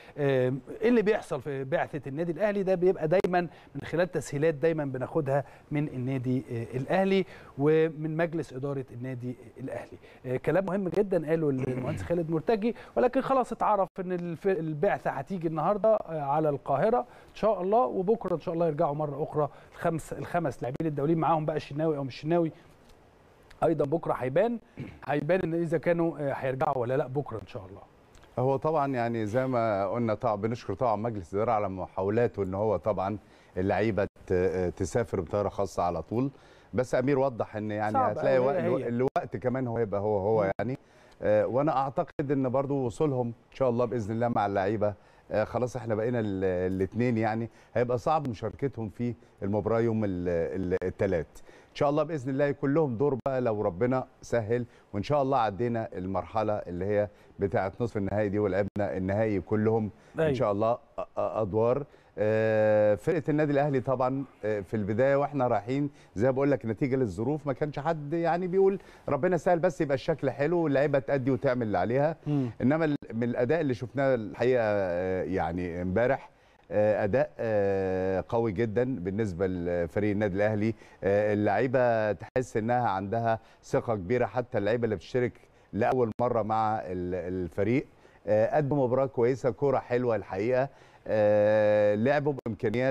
اللي بيحصل في بعثه النادي الاهلي ده بيبقى دايما من خلال تسهيلات دايما بناخدها من النادي الاهلي ومن مجلس اداره النادي الاهلي كلام مهم جدا قاله المهندس خالد مرتجي ولكن خلاص اتعرف ان البعثه هتيجي النهارده على القاهره ان شاء الله وبكره ان شاء الله يرجعوا مره اخرى الخمس الخمس لاعبين الدوليين معاهم بقى الشناوي او مش الشناوي ايضا بكره هيبان هيبان ان اذا كانوا هيرجعوا ولا لا بكره ان شاء الله هو طبعا يعني زي ما قلنا طبعا بنشكر طبعا مجلس الاداره على محاولاته ان هو طبعا اللعيبه تسافر بطياره خاصه على طول بس امير وضح ان يعني هتلاقي وقت الوقت كمان هو هيبقى هو هو يعني وانا اعتقد ان برضو وصولهم ان شاء الله باذن الله مع اللعيبه خلاص احنا بقينا الاثنين يعني هيبقى صعب مشاركتهم في المباراه يوم الثلاث ان شاء الله باذن الله يكون لهم دور بقى لو ربنا سهل وان شاء الله عدينا المرحله اللي هي بتاعه نصف النهائي دي ولعبنا النهائي كلهم ان شاء الله ادوار فرقه النادي الاهلي طبعا في البدايه واحنا رايحين زي ما بقول لك نتيجه للظروف ما كانش حد يعني بيقول ربنا سهل بس يبقى الشكل حلو واللعيبه تأدي وتعمل اللي عليها م. انما من الاداء اللي شفناه الحقيقه يعني امبارح اداء قوي جدا بالنسبه لفريق النادي الاهلي اللعيبه تحس انها عندها ثقه كبيره حتى اللعيبه اللي بتشترك لاول مره مع الفريق قدموا مباراه كويسه كوره حلوه الحقيقه لعبوا بامكانيات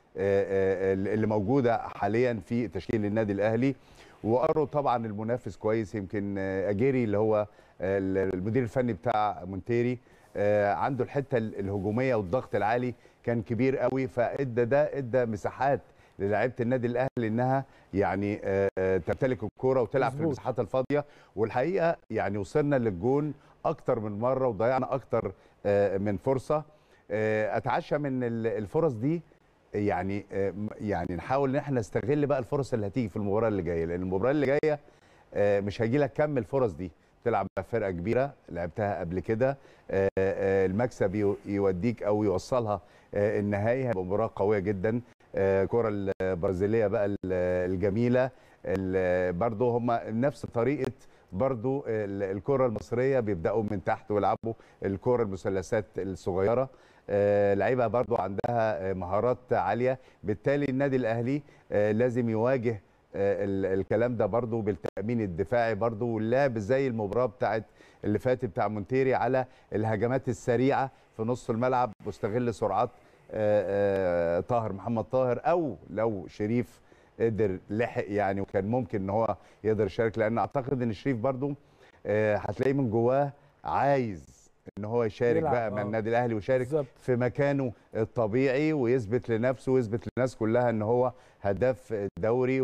اللي موجوده حاليا في تشكيل النادي الاهلي وقروا طبعا المنافس كويس يمكن اجيري اللي هو المدير الفني بتاع مونتيري آه، عنده الحته ال- الهجوميه والضغط العالي كان كبير قوي فادى ده ادى مساحات للاعيبه النادي الاهلي انها يعني آه، آه، تمتلك الكوره وتلعب في مظبوط. المساحات الفاضيه والحقيقه يعني وصلنا للجون اكتر من مره وضيعنا اكتر آه، من فرصه آه، اتعشى من ال- الفرص دي يعني آه، م- يعني نحاول ان احنا نستغل بقى الفرص اللي هتيجي في المباراه اللي جايه لان المباراه اللي جايه آه، مش هيجي لك كم الفرص دي تلعب مع فرقه كبيره لعبتها قبل كده آه، آه، المكسب يو- يوديك او يوصلها آه، النهائي هيبقى مباراه قويه جدا آه، الكره البرازيليه بقى ال- الجميله ال- برضو هم نفس طريقه برضو ال- الكره المصريه بيبداوا من تحت ويلعبوا الكره المثلثات الصغيره آه، لعيبه برضو عندها آه، مهارات عاليه بالتالي النادي الاهلي آه، لازم يواجه آه، ال- الكلام ده برضو بالتامين الدفاعي برضو واللعب زي المباراه بتاعت اللي فاتت بتاع مونتيري على الهجمات السريعه في نص الملعب واستغل سرعات آه، آه، طاهر محمد طاهر او لو شريف قدر لحق يعني وكان ممكن ان هو يقدر يشارك لان اعتقد ان شريف برضو آه، هتلاقيه من جواه عايز ان هو يشارك يلعب، بقى مع آه. النادي الاهلي ويشارك بالظبط. في مكانه الطبيعي ويثبت لنفسه ويثبت للناس كلها ان هو هداف الدوري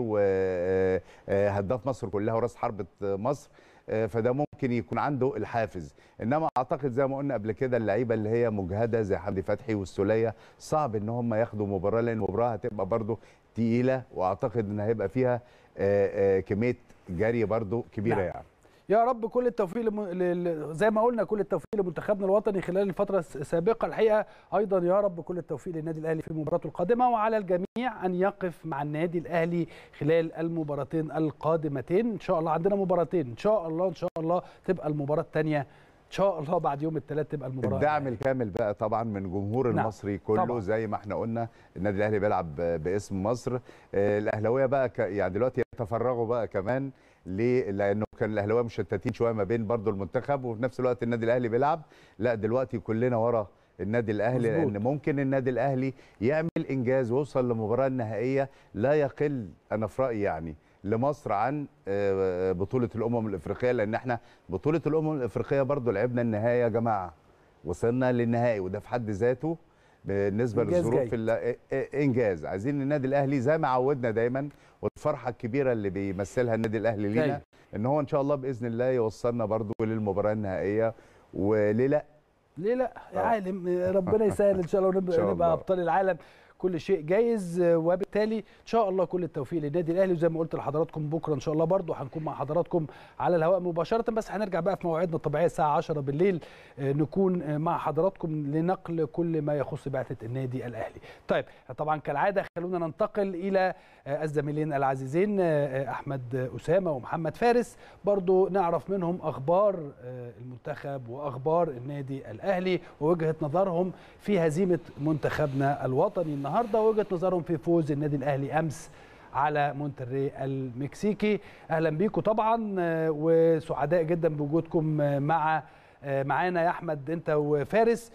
وهداف مصر كلها وراس حربة مصر آه، فده ممكن يكون عنده الحافز انما اعتقد زي ما قلنا قبل كده اللعيبه اللي هي مجهده زي حمدي فتحي والسوليه صعب ان هم ياخدوا مباراه لان المباراه هتبقى برضو تقيله واعتقد ان هيبقى فيها آه، آه، كميه جري برضو كبيره نعم. يعني يا رب كل التوفيق لم... لل... زي ما قلنا كل التوفيق لمنتخبنا الوطني خلال الفتره الس- السابقه الحقيقه ايضا يا رب كل التوفيق للنادي الاهلي في مباراته القادمه وعلى الجميع ان يقف مع النادي الاهلي خلال المباراتين القادمتين ان شاء الله عندنا مباراتين ان شاء الله ان شاء الله تبقى المباراه الثانيه ان شاء الله بعد يوم الثلاث تبقى المباراه الدعم الكامل بقى طبعا من جمهور نعم، المصري كله طبعاً. زي ما احنا قلنا النادي الاهلي بيلعب ب- باسم مصر آه، الاهلاويه بقى ك... يعني دلوقتي يتفرغوا بقى كمان ليه لانه كان الاهلاويه مشتتين شويه ما بين برضو المنتخب وفي نفس الوقت النادي الاهلي بيلعب لا دلوقتي كلنا ورا النادي الاهلي مظبوط. لان ممكن النادي الاهلي يعمل انجاز ويوصل لمباراه نهائيه لا يقل انا في رايي يعني لمصر عن آه، بطوله الامم الافريقيه لان احنا بطوله الامم الافريقيه برضو لعبنا النهائي يا جماعه وصلنا للنهائي وده في حد ذاته بالنسبه إنجاز للظروف جيد. ال- انجاز عايزين النادي الاهلي زي ما عودنا دايما والفرحه الكبيره اللي بيمثلها النادي الاهلي لينا جيد. ان هو ان شاء الله باذن الله يوصلنا برضو للمباراه النهائيه وليه لا ليه لا يا آه. عالم ربنا يسهل ان شاء الله إن ونبقى شاء نبقى الله. ابطال العالم كل شيء جايز آه، وبالتالي ان شاء الله كل التوفيق للنادي الاهلي وزي ما قلت لحضراتكم بكره ان شاء الله برضو هنكون مع حضراتكم على الهواء مباشره بس هنرجع بقى في مواعيدنا الطبيعيه الساعه 10 بالليل آه، نكون آه، مع حضراتكم لنقل كل ما يخص بعثه النادي الاهلي. طيب طبعا كالعاده خلونا ننتقل الى آه، الزميلين العزيزين آه، احمد اسامه ومحمد فارس برضو نعرف منهم اخبار آه، المنتخب واخبار النادي الاهلي ووجهه نظرهم في هزيمه منتخبنا الوطني النهارده ووجهه نظرهم في فوز النادي الاهلي امس على مونتري المكسيكي اهلا بيكم طبعا آه، وسعداء جدا بوجودكم آه، مع آه، معانا يا احمد انت وفارس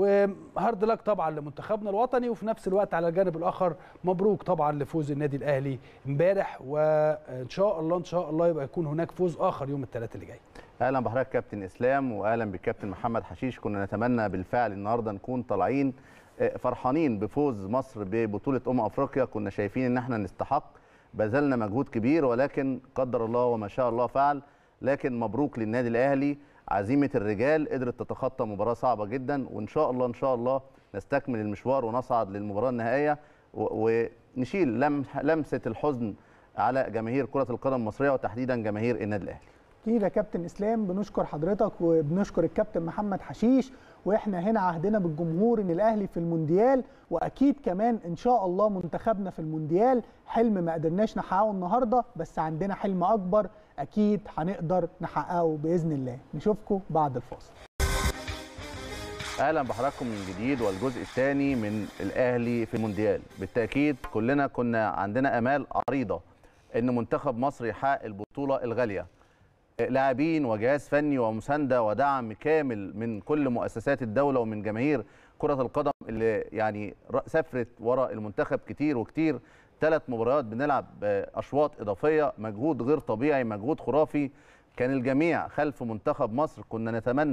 وهارد لك طبعا لمنتخبنا الوطني وفي نفس الوقت على الجانب الاخر مبروك طبعا لفوز النادي الاهلي امبارح وان شاء الله ان شاء الله يبقى يكون هناك فوز اخر يوم الثلاث اللي جاي اهلا بحضرتك كابتن اسلام واهلا بالكابتن محمد حشيش كنا نتمنى بالفعل النهارده نكون طالعين آه، فرحانين بفوز مصر ببطوله امم افريقيا كنا شايفين ان احنا نستحق بذلنا مجهود كبير ولكن قدر الله وما شاء الله فعل لكن مبروك للنادي الاهلي عزيمه الرجال قدرت تتخطى مباراه صعبه جدا وان شاء الله ان شاء الله نستكمل المشوار ونصعد للمباراه النهائيه و- ونشيل لمح- لمسه الحزن على جماهير كره القدم المصريه وتحديدا جماهير النادي الاهلي اكيد يا كابتن اسلام بنشكر حضرتك وبنشكر الكابتن محمد حشيش واحنا هنا عهدنا بالجمهور ان الاهلي في المونديال واكيد كمان ان شاء الله منتخبنا في المونديال حلم ما قدرناش نحققه النهارده بس عندنا حلم اكبر اكيد هنقدر نحققه باذن الله نشوفكم بعد الفاصل اهلا بحضراتكم من جديد والجزء الثاني من الاهلي في المونديال بالتاكيد كلنا كنا عندنا امال عريضه ان منتخب مصر يحقق البطوله الغاليه لاعبين وجهاز فني ومسانده ودعم كامل من كل مؤسسات الدوله ومن جماهير كره القدم اللي يعني ر- سافرت ورا المنتخب كتير وكتير ثلاث مباريات بنلعب آه، اشواط اضافيه مجهود غير طبيعي مجهود خرافي كان الجميع خلف منتخب مصر كنا نتمنى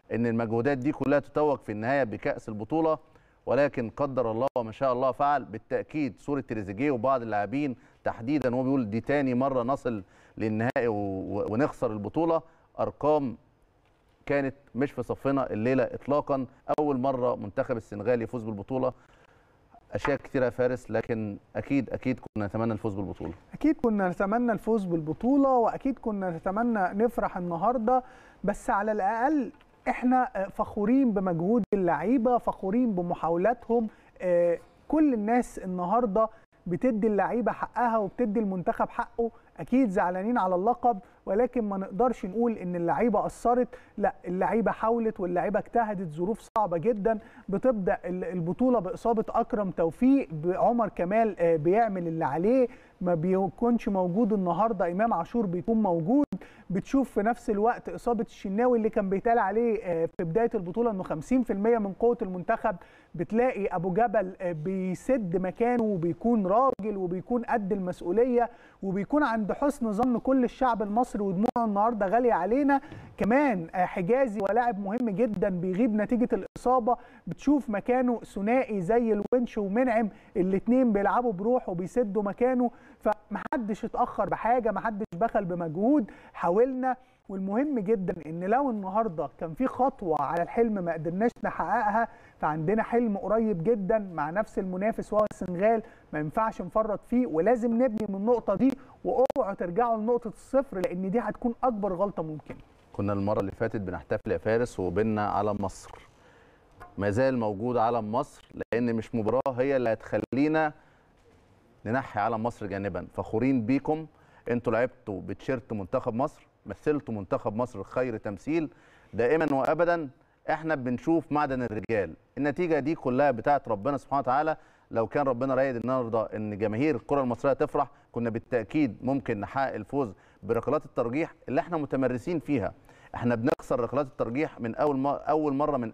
ان المجهودات دي كلها تتوج في النهايه بكاس البطوله ولكن قدر الله وما شاء الله فعل بالتاكيد صوره تريزيجيه وبعض اللاعبين تحديدا هو بيقول دي تاني مره نصل للنهائي و- ونخسر البطوله ارقام كانت مش في صفنا الليله اطلاقا اول مره منتخب السنغال يفوز بالبطوله اشياء كتيره يا فارس لكن اكيد اكيد كنا نتمنى الفوز بالبطوله اكيد كنا نتمنى الفوز بالبطوله واكيد كنا نتمنى نفرح النهارده بس على الاقل احنا فخورين بمجهود اللعيبه فخورين بمحاولاتهم آه، كل الناس النهارده بتدي اللعيبه حقها وبتدي المنتخب حقه اكيد زعلانين على اللقب ولكن ما نقدرش نقول ان اللعيبه قصرت لا اللعيبه حاولت واللعيبه اجتهدت ظروف صعبه جدا بتبدا ال- البطوله باصابه اكرم توفيق عمر كمال آه، بيعمل اللي عليه ما بيكونش موجود النهارده امام عاشور بيكون موجود بتشوف في نفس الوقت اصابه الشناوي اللي كان بيتقال عليه آه، في بدايه البطوله انه 50% من قوه المنتخب بتلاقي ابو جبل آه، بيسد مكانه وبيكون راجل وبيكون قد المسؤوليه وبيكون عند حسن ظن كل الشعب المصري ودموعه النهارده غاليه علينا كمان آه، حجازي ولاعب مهم جدا بيغيب نتيجه الاصابه بتشوف مكانه ثنائي زي الونش ومنعم الاثنين بيلعبوا بروح وبيسدوا مكانه فمحدش اتاخر بحاجه محدش بخل بمجهود حاولنا والمهم جدا ان لو النهارده كان في خطوه على الحلم ما قدرناش نحققها فعندنا حلم قريب جدا مع نفس المنافس وهو السنغال ما ينفعش نفرط فيه ولازم نبني من النقطه دي واوعوا ترجعوا لنقطه الصفر لان دي هتكون اكبر غلطه ممكنه كنا المره اللي فاتت بنحتفل يا فارس وبيننا علم مصر ما زال موجود علم مصر لان مش مباراه هي اللي هتخلينا ننحي علم مصر جانبا فخورين بيكم انتوا لعبتوا بتشيرت منتخب مصر مثلتوا منتخب مصر خير تمثيل دائما وابدا احنا بنشوف معدن الرجال النتيجه دي كلها بتاعت ربنا سبحانه وتعالى لو كان ربنا رايد النهارده ان جماهير الكره المصريه تفرح كنا بالتاكيد ممكن نحقق الفوز بركلات الترجيح اللي احنا متمرسين فيها احنا بنخسر ركلات الترجيح من اول ما اول مره من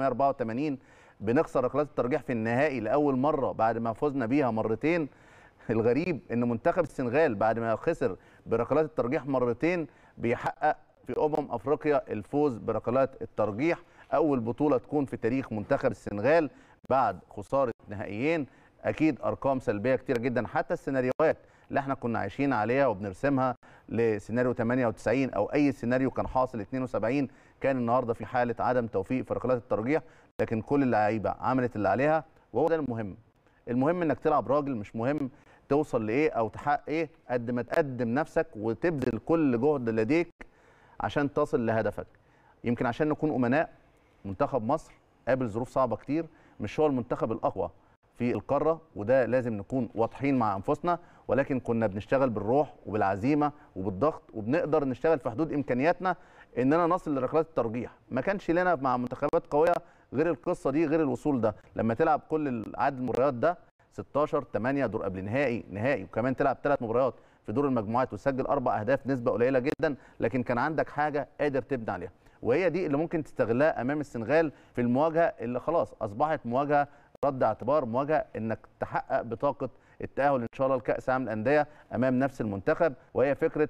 1984 بنخسر ركلات الترجيح في النهائي لاول مره بعد ما فزنا بيها مرتين الغريب ان منتخب السنغال بعد ما خسر بركلات الترجيح مرتين بيحقق في امم افريقيا الفوز بركلات الترجيح اول بطوله تكون في تاريخ منتخب السنغال بعد خساره نهائيين اكيد ارقام سلبيه كتير جدا حتى السيناريوهات اللي احنا كنا عايشين عليها وبنرسمها لسيناريو 98 او اي سيناريو كان حاصل 72 كان النهارده في حاله عدم توفيق في ركلات الترجيح لكن كل اللعيبه عملت اللي عليها وهو ده المهم المهم انك تلعب راجل مش مهم توصل لايه او تحقق ايه قد ما تقدم نفسك وتبذل كل جهد لديك عشان تصل لهدفك يمكن عشان نكون امناء منتخب مصر قابل ظروف صعبه كتير مش هو المنتخب الاقوى في القاره وده لازم نكون واضحين مع انفسنا ولكن كنا بنشتغل بالروح وبالعزيمه وبالضغط وبنقدر نشتغل في حدود امكانياتنا اننا نصل لركلات الترجيح ما كانش لنا مع منتخبات قويه غير القصه دي غير الوصول ده لما تلعب كل عدد المباريات ده 16 8 دور قبل نهائي نهائي وكمان تلعب ثلاث مباريات في دور المجموعات وتسجل اربع اهداف نسبه قليله جدا لكن كان عندك حاجه قادر تبني عليها وهي دي اللي ممكن تستغلها امام السنغال في المواجهه اللي خلاص اصبحت مواجهه رد اعتبار مواجهه انك تحقق بطاقه التاهل ان شاء الله لكاس العالم للانديه امام نفس المنتخب وهي فكره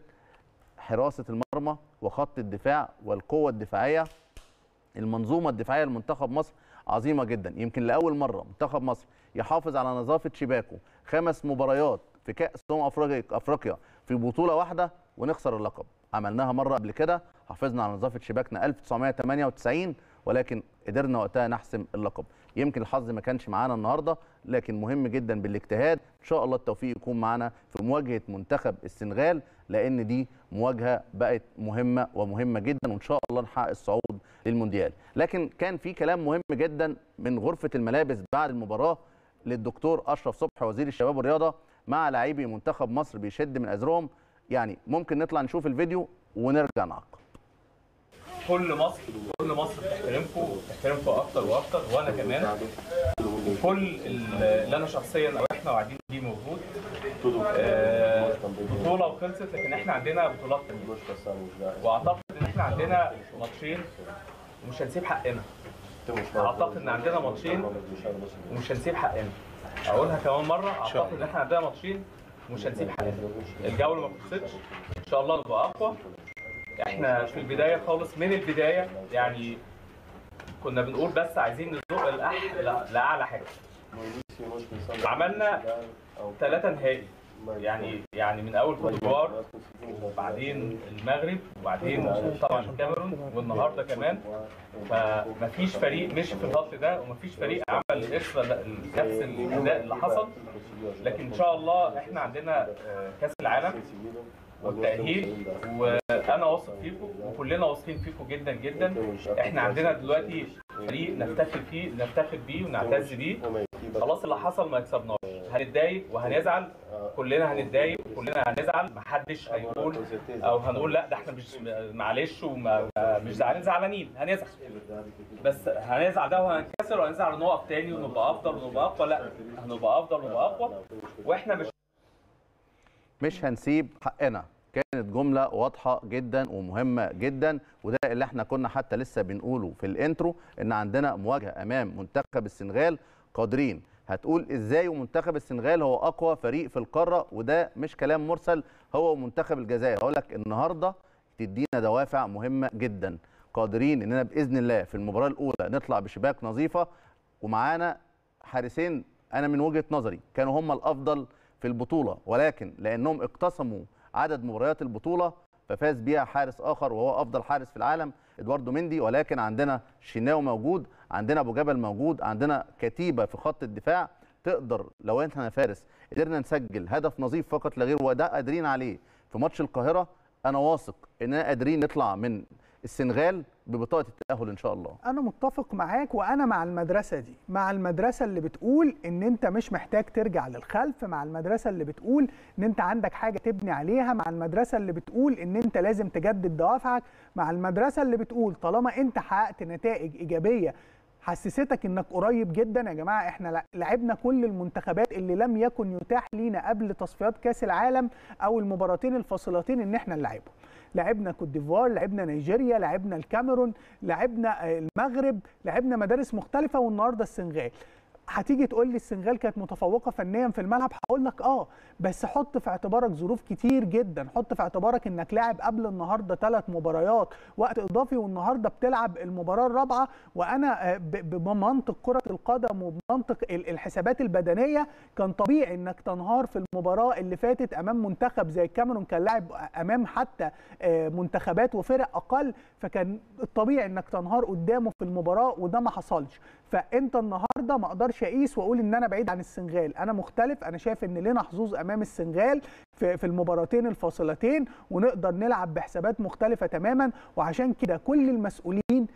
حراسه المرمى وخط الدفاع والقوه الدفاعيه المنظومه الدفاعيه لمنتخب مصر عظيمه جدا يمكن لاول مره منتخب مصر يحافظ على نظافه شباكه خمس مباريات في كاس امم افريقيا افريقيا في بطوله واحده ونخسر اللقب عملناها مره قبل كده حافظنا على نظافه شباكنا 1998 ولكن قدرنا وقتها نحسم اللقب يمكن الحظ ما كانش معانا النهارده لكن مهم جدا بالاجتهاد ان شاء الله التوفيق يكون معانا في مواجهه منتخب السنغال لان دي مواجهه بقت مهمه ومهمه جدا وان شاء الله نحقق الصعود للمونديال لكن كان في كلام مهم جدا من غرفه الملابس بعد المباراه للدكتور اشرف صبحي وزير الشباب والرياضه مع لاعبي منتخب مصر بيشد من ازرهم يعني ممكن نطلع نشوف الفيديو ونرجع نعقب كل مصر كل مصر بتحترمكم وبتحترمكم اكتر واكتر وانا كمان كل اللي انا شخصيا او احنا قاعدين بيه موجود آه، بطوله وخلصت لكن احنا عندنا بطولات تانية واعتقد ان احنا عندنا ماتشين ومش هنسيب حقنا اعتقد ان عندنا ماتشين ومش هنسيب حقنا اقولها كمان مره اعتقد ان احنا عندنا ماتشين ومش هنسيب حقنا الجوله ما خلصتش ان شاء الله نبقى اقوى احنا في البدايه خالص من البدايه يعني كنا بنقول بس عايزين نزق الأح لا- لاعلى حاجه عملنا ثلاثه نهائي يعني يعني من اول كوت ديفوار وبعدين المغرب وبعدين طبعا الكاميرون والنهارده كمان فمفيش فريق مشي في الخط ده ومفيش فريق عمل الاكسترا ده- نفس الاداء اللي حصل لكن ان شاء الله احنا عندنا آه، كاس العالم والتأهيل وأنا واثق فيكم وكلنا واثقين فيكم جدا جدا احنا عندنا دلوقتي فريق نفتخر فيه نفتخر بيه ونعتز بيه خلاص اللي حصل ما يكسبناش هنتضايق وهنزعل كلنا هنتضايق وكلنا هنزعل محدش هيقول او هنقول لا ده احنا مش معلش ومش زعلانين زعلانين هنزعل بس هنزعل ده وهنكسر وهنزعل ونقف تاني ونبقى افضل ونبقى اقوى لا هنبقى افضل ونبقى اقوى واحنا مش مش هنسيب حقنا كانت جملة واضحة جدا ومهمة جدا وده اللي احنا كنا حتى لسه بنقوله في الانترو ان عندنا مواجهة امام منتخب السنغال قادرين هتقول ازاي ومنتخب السنغال هو اقوى فريق في القارة وده مش كلام مرسل هو ومنتخب الجزائر هقول لك النهاردة تدينا دوافع مهمة جدا قادرين اننا باذن الله في المباراة الاولى نطلع بشباك نظيفة ومعانا حارسين انا من وجهة نظري كانوا هم الافضل في البطولة ولكن لانهم اقتسموا عدد مباريات البطولة ففاز بيها حارس اخر وهو افضل حارس في العالم ادواردو مندي ولكن عندنا شيناو موجود عندنا ابو جبل موجود عندنا كتيبه في خط الدفاع تقدر لو احنا فارس قدرنا نسجل هدف نظيف فقط لا غير وده قادرين عليه في ماتش القاهره انا واثق اننا قادرين نطلع من السنغال ببطاقه التاهل ان شاء الله انا متفق معاك وانا مع المدرسه دي مع المدرسه اللي بتقول ان انت مش محتاج ترجع للخلف مع المدرسه اللي بتقول ان انت عندك حاجه تبني عليها مع المدرسه اللي بتقول ان انت لازم تجدد دوافعك مع المدرسه اللي بتقول طالما انت حققت نتائج ايجابيه حسستك انك قريب جدا يا جماعه احنا لعبنا كل المنتخبات اللي لم يكن يتاح لينا قبل تصفيات كاس العالم او المباراتين الفاصلتين ان احنا نلعبهم لعبنا كوت ديفوار لعبنا نيجيريا لعبنا الكاميرون لعبنا المغرب لعبنا مدارس مختلفه والنهارده السنغال هتيجي تقول لي السنغال كانت متفوقه فنيا في الملعب هقول لك اه بس حط في اعتبارك ظروف كتير جدا حط في اعتبارك انك لاعب قبل النهارده ثلاث مباريات وقت اضافي والنهارده بتلعب المباراه الرابعه وانا بمنطق كره القدم وبمنطق الحسابات البدنيه كان طبيعي انك تنهار في المباراه اللي فاتت امام منتخب زي الكاميرون كان لاعب امام حتى منتخبات وفرق اقل فكان الطبيعي انك تنهار قدامه في المباراه وده ما حصلش فانت النهارده ما اقدرش اقيس واقول ان انا بعيد عن السنغال انا مختلف انا شايف ان لنا حظوظ امام السنغال في, في المباراتين الفاصلتين ونقدر نلعب بحسابات مختلفه تماما وعشان كده كل المسؤولين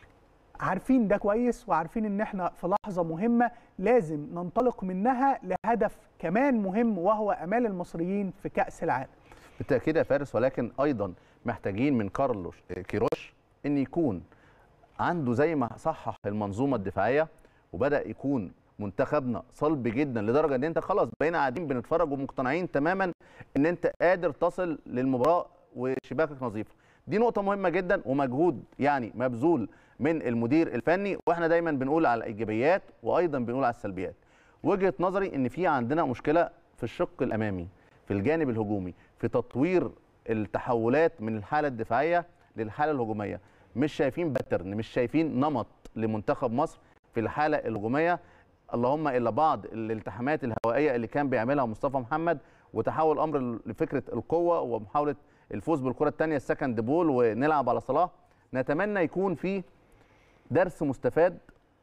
عارفين ده كويس وعارفين ان احنا في لحظه مهمه لازم ننطلق منها لهدف كمان مهم وهو امال المصريين في كاس العالم بالتاكيد يا فارس ولكن ايضا محتاجين من كارلوس كيروش ان يكون عنده زي ما صحح المنظومه الدفاعيه وبدا يكون منتخبنا صلب جدا لدرجه ان انت خلاص بقينا قاعدين بنتفرج ومقتنعين تماما ان انت قادر تصل للمباراه وشباكك نظيفه دي نقطه مهمه جدا ومجهود يعني مبذول من المدير الفني واحنا دايما بنقول على الايجابيات وايضا بنقول على السلبيات وجهه نظري ان في عندنا مشكله في الشق الامامي في الجانب الهجومي في تطوير التحولات من الحاله الدفاعيه للحاله الهجوميه مش شايفين باترن مش شايفين نمط لمنتخب مصر في الحاله الهجوميه اللهم الا بعض الالتحامات الهوائيه اللي كان بيعملها مصطفى محمد وتحول الامر لفكره القوه ومحاوله الفوز بالكره الثانيه السكند بول ونلعب على صلاح نتمنى يكون في درس مستفاد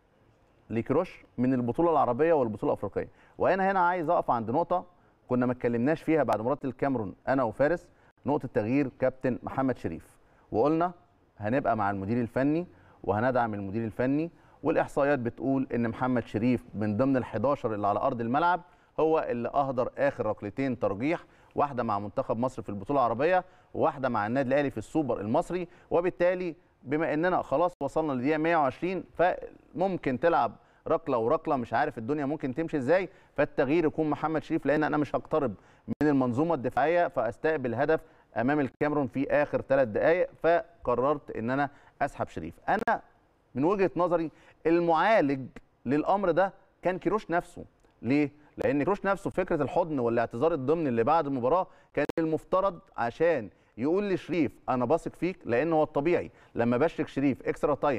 لكروش من البطوله العربيه والبطوله الافريقيه وانا هنا عايز اقف عند نقطه كنا ما اتكلمناش فيها بعد مباراه الكاميرون انا وفارس نقطه تغيير كابتن محمد شريف وقلنا هنبقى مع المدير الفني وهندعم المدير الفني والاحصائيات بتقول ان محمد شريف من ضمن ال11 اللي على ارض الملعب هو اللي اهدر اخر ركلتين ترجيح واحده مع منتخب مصر في البطوله العربيه وواحده مع النادي الاهلي في السوبر المصري وبالتالي بما اننا خلاص وصلنا لدقيقه 120 فممكن تلعب ركله وركله مش عارف الدنيا ممكن تمشي ازاي فالتغيير يكون محمد شريف لان انا مش هقترب من المنظومه الدفاعيه فاستقبل هدف امام الكاميرون في اخر ثلاث دقائق فقررت ان انا اسحب شريف انا من وجهه نظري المعالج للامر ده كان كيروش نفسه ليه لان كيروش نفسه فكره الحضن والاعتذار الضمني اللي بعد المباراه كان المفترض عشان يقول لشريف انا بثق فيك لان هو الطبيعي لما بشرك شريف اكسترا تايم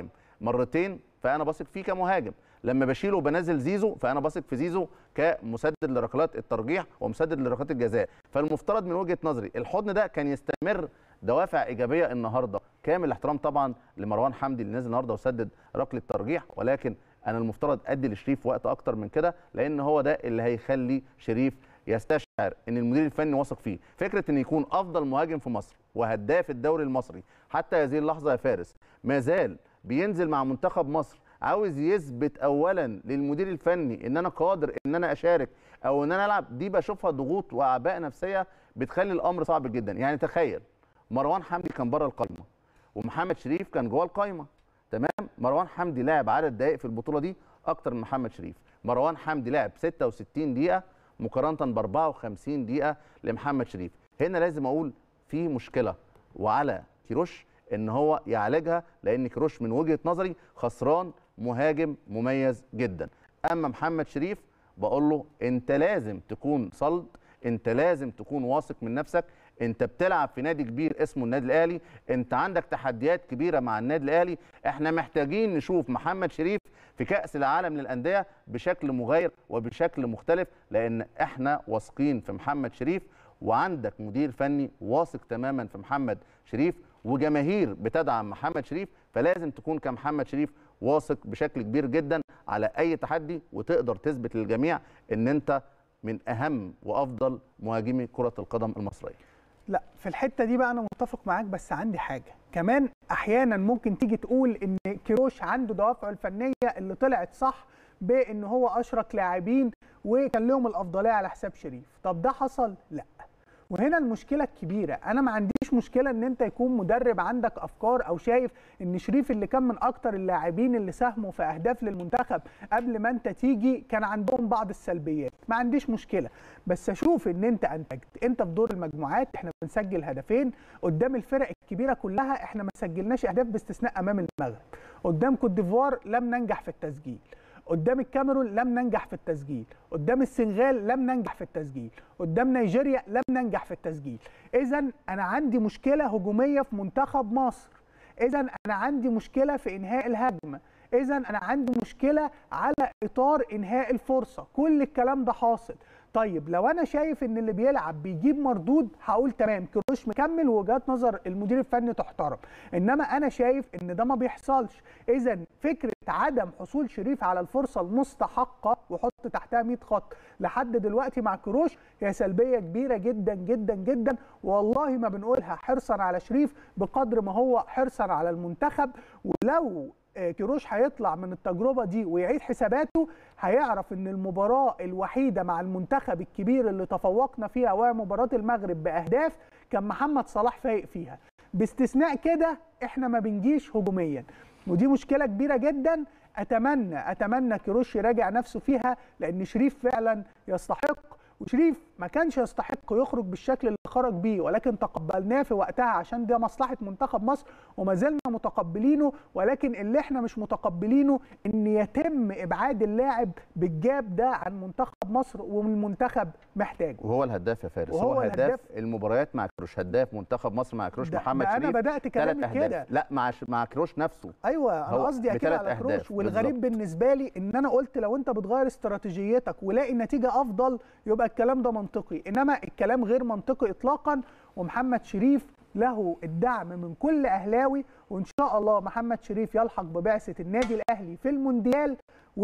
مرتين فانا بثق فيه كمهاجم لما بشيله وبنزل زيزو فانا بثق في زيزو كمسدد لركلات الترجيح ومسدد لركلات الجزاء فالمفترض من وجهه نظري الحضن ده كان يستمر دوافع ايجابيه النهارده كامل الاحترام طبعا لمروان حمدي اللي نزل النهارده وسدد ركله ترجيح ولكن انا المفترض ادي لشريف وقت اكتر من كده لان هو ده اللي هيخلي شريف يستشعر ان المدير الفني واثق فيه فكره ان يكون افضل مهاجم في مصر وهداف الدوري المصري حتى هذه اللحظه يا فارس ما زال بينزل مع منتخب مصر عاوز يثبت اولا للمدير الفني ان انا قادر ان انا اشارك او ان انا العب دي بشوفها ضغوط واعباء نفسيه بتخلي الامر صعب جدا يعني تخيل مروان حمدي كان بره القايمه ومحمد شريف كان جوه القايمه تمام مروان حمدي لعب عدد دقائق في البطوله دي اكتر من محمد شريف مروان حمدي لعب 66 دقيقه مقارنه ب 54 دقيقه لمحمد شريف هنا لازم اقول في مشكله وعلى كيروش ان هو يعالجها لان كيروش من وجهه نظري خسران مهاجم مميز جدا اما محمد شريف بقول له انت لازم تكون صلد انت لازم تكون واثق من نفسك انت بتلعب في نادي كبير اسمه النادي الاهلي انت عندك تحديات كبيره مع النادي الاهلي احنا محتاجين نشوف محمد شريف في كاس العالم للانديه بشكل مغاير وبشكل مختلف لان احنا واثقين في محمد شريف وعندك مدير فني واثق تماما في محمد شريف وجماهير بتدعم محمد شريف فلازم تكون كمحمد شريف واثق بشكل كبير جدا على اي تحدي وتقدر تثبت للجميع ان انت من اهم وافضل مهاجمي كره القدم المصريه لا في الحته دي بقى انا متفق معاك بس عندي حاجه كمان احيانا ممكن تيجي تقول ان كيروش عنده دوافعه الفنيه اللي طلعت صح بان هو اشرك لاعبين وكان لهم الافضليه على حساب شريف طب ده حصل لا وهنا المشكله الكبيره انا ما عنديش مشكله ان انت يكون مدرب عندك افكار او شايف ان شريف اللي كان من اكتر اللاعبين اللي ساهموا في اهداف للمنتخب قبل ما انت تيجي كان عندهم بعض السلبيات ما عنديش مشكله بس اشوف ان انت انتجت انت في دور المجموعات احنا بنسجل هدفين قدام الفرق الكبيره كلها احنا ما سجلناش اهداف باستثناء امام المغرب قدام كوت ديفوار لم ننجح في التسجيل قدام الكاميرون لم ننجح في التسجيل قدام السنغال لم ننجح في التسجيل قدام نيجيريا لم ننجح في التسجيل اذا انا عندي مشكله هجوميه في منتخب مصر اذا انا عندي مشكله في انهاء الهجمه اذا انا عندي مشكله على اطار انهاء الفرصه كل الكلام ده حاصل طيب لو انا شايف ان اللي بيلعب بيجيب مردود هقول تمام كروش مكمل ووجهات نظر المدير الفني تحترم انما انا شايف ان ده ما بيحصلش اذا فكره عدم حصول شريف على الفرصه المستحقه وحط تحتها 100 خط لحد دلوقتي مع كروش هي سلبيه كبيره جدا جدا جدا والله ما بنقولها حرصا على شريف بقدر ما هو حرصا على المنتخب ولو كيروش هيطلع من التجربه دي ويعيد حساباته هيعرف ان المباراه الوحيده مع المنتخب الكبير اللي تفوقنا فيها وهي مباراه المغرب باهداف كان محمد صلاح فايق فيها باستثناء كده احنا ما بنجيش هجوميا ودي مشكله كبيره جدا اتمنى اتمنى كيروش يراجع نفسه فيها لان شريف فعلا يستحق وشريف ما كانش يستحق يخرج بالشكل اللي خرج بيه ولكن تقبلناه في وقتها عشان ده مصلحه منتخب مصر وما زلنا متقبلينه ولكن اللي احنا مش متقبلينه ان يتم ابعاد اللاعب بالجاب ده عن منتخب مصر والمنتخب محتاجه وهو الهداف يا فارس وهو هو هداف الهداف. المباريات مع كروش هداف منتخب مصر مع كروش ده- محمد ده شريف انا بدات ثلاث كلامي أهداف. كده لا مع ش- مع كروش نفسه ايوه انا هو قصدي اكيد بثلاث على أهداف كروش والغريب بالظبط. بالنسبه لي ان انا قلت لو انت بتغير استراتيجيتك ولاقي النتيجه افضل يبقى الكلام ده منطقي انما الكلام غير منطقي اطلاقا ومحمد شريف له الدعم من كل اهلاوي وان شاء الله محمد شريف يلحق ببعثه النادي الاهلي في المونديال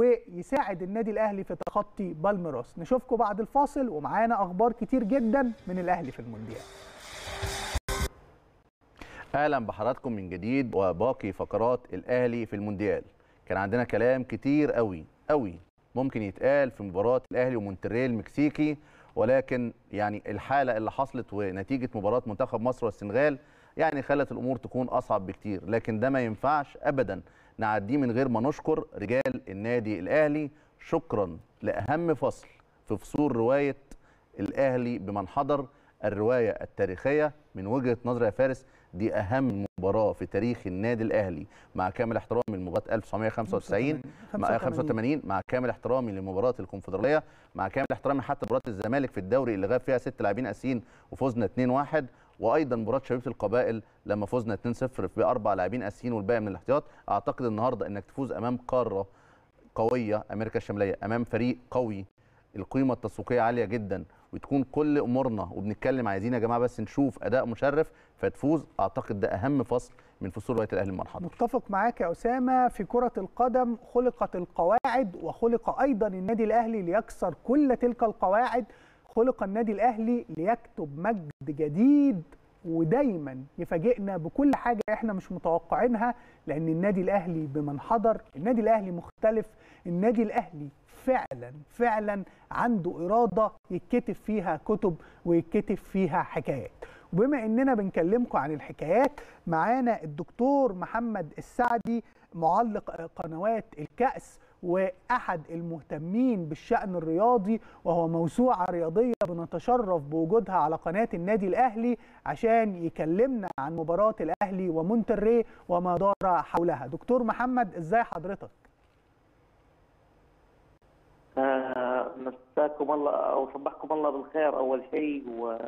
ويساعد النادي الاهلي في تخطي بالميراس نشوفكم بعد الفاصل ومعانا اخبار كتير جدا من الاهلي في المونديال اهلا بحضراتكم من جديد وباقي فقرات الاهلي في المونديال كان عندنا كلام كتير قوي قوي ممكن يتقال في مباراه الاهلي ومونتريال المكسيكي ولكن يعني الحاله اللي حصلت ونتيجه مباراه منتخب مصر والسنغال يعني خلت الامور تكون اصعب بكتير لكن ده ما ينفعش ابدا نعديه من غير ما نشكر رجال النادي الاهلي شكرا لاهم فصل في فصول روايه الاهلي بمن حضر الروايه التاريخيه من وجهه نظري يا فارس دي اهم مباراه في تاريخ النادي الاهلي مع كامل احترامي لمباراه 1995 مع 85 مع كامل احترامي لمباراه الكونفدراليه مع كامل احترامي حتى مباراه الزمالك في الدوري اللي غاب فيها ست لاعبين اساسيين وفوزنا 2-1 وايضا مباراه شبيبه القبائل لما فزنا 2-0 باربع لاعبين اساسيين والباقي من الاحتياط اعتقد النهارده انك تفوز امام قاره قويه امريكا الشماليه امام فريق قوي القيمه التسويقيه عاليه جدا وتكون كل امورنا وبنتكلم عايزين يا جماعه بس نشوف اداء مشرف فتفوز اعتقد ده اهم فصل من فصول رؤيه الاهلي المنحدر متفق معاك يا اسامه في كره القدم خلقت القواعد وخلق ايضا النادي الاهلي ليكسر كل تلك القواعد خلق النادي الاهلي ليكتب مجد جديد ودايما يفاجئنا بكل حاجه احنا مش متوقعينها لان النادي الاهلي بمن حضر النادي الاهلي مختلف النادي الاهلي فعلا فعلا عنده اراده يتكتب فيها كتب ويتكتب فيها حكايات وبما اننا بنكلمكم عن الحكايات معانا الدكتور محمد السعدي معلق قنوات الكأس واحد المهتمين بالشأن الرياضي وهو موسوعة رياضية بنتشرف بوجودها على قناة النادي الأهلي عشان يكلمنا عن مباراة الأهلي ومونتري وما دار حولها دكتور محمد ازاي حضرتك آه، مساكم الله او صبحكم الله بالخير اول شيء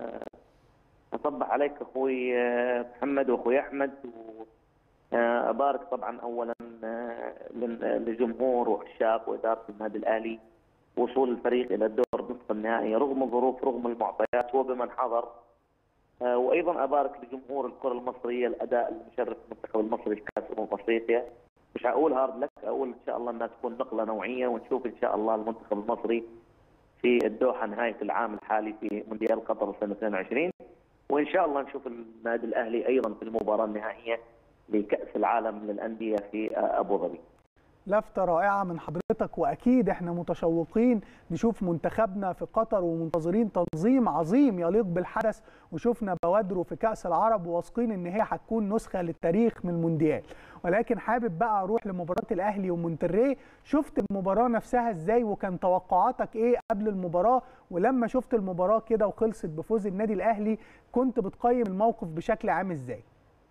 واصبح عليك اخوي آه، محمد واخوي احمد وابارك طبعا اولا آه، لل- للجمهور وعشاق واداره النادي الاهلي وصول الفريق الى الدور نصف النهائي رغم الظروف رغم المعطيات وبمن حضر آه، وايضا ابارك لجمهور الكره المصريه الاداء المشرف المنتخب المصري في كاس امم افريقيا مش هقول هارد لك اقول ان شاء الله انها تكون نقله نوعيه ونشوف ان شاء الله المنتخب المصري في الدوحه نهايه العام الحالي في مونديال قطر سنه 22 وان شاء الله نشوف النادي الاهلي ايضا في المباراه النهائيه لكاس العالم للانديه في آه، ابو ظبي. لفتة رائعة من حضرتك وأكيد احنا متشوقين نشوف منتخبنا في قطر ومنتظرين تنظيم عظيم يليق بالحدث وشفنا بوادره في كأس العرب وواثقين إن هي هتكون نسخة للتاريخ من المونديال ولكن حابب بقى أروح لمباراة الأهلي ومونتري شفت المباراة نفسها إزاي وكان توقعاتك إيه قبل المباراة ولما شفت المباراة كده وخلصت بفوز النادي الأهلي كنت بتقيم الموقف بشكل عام إزاي؟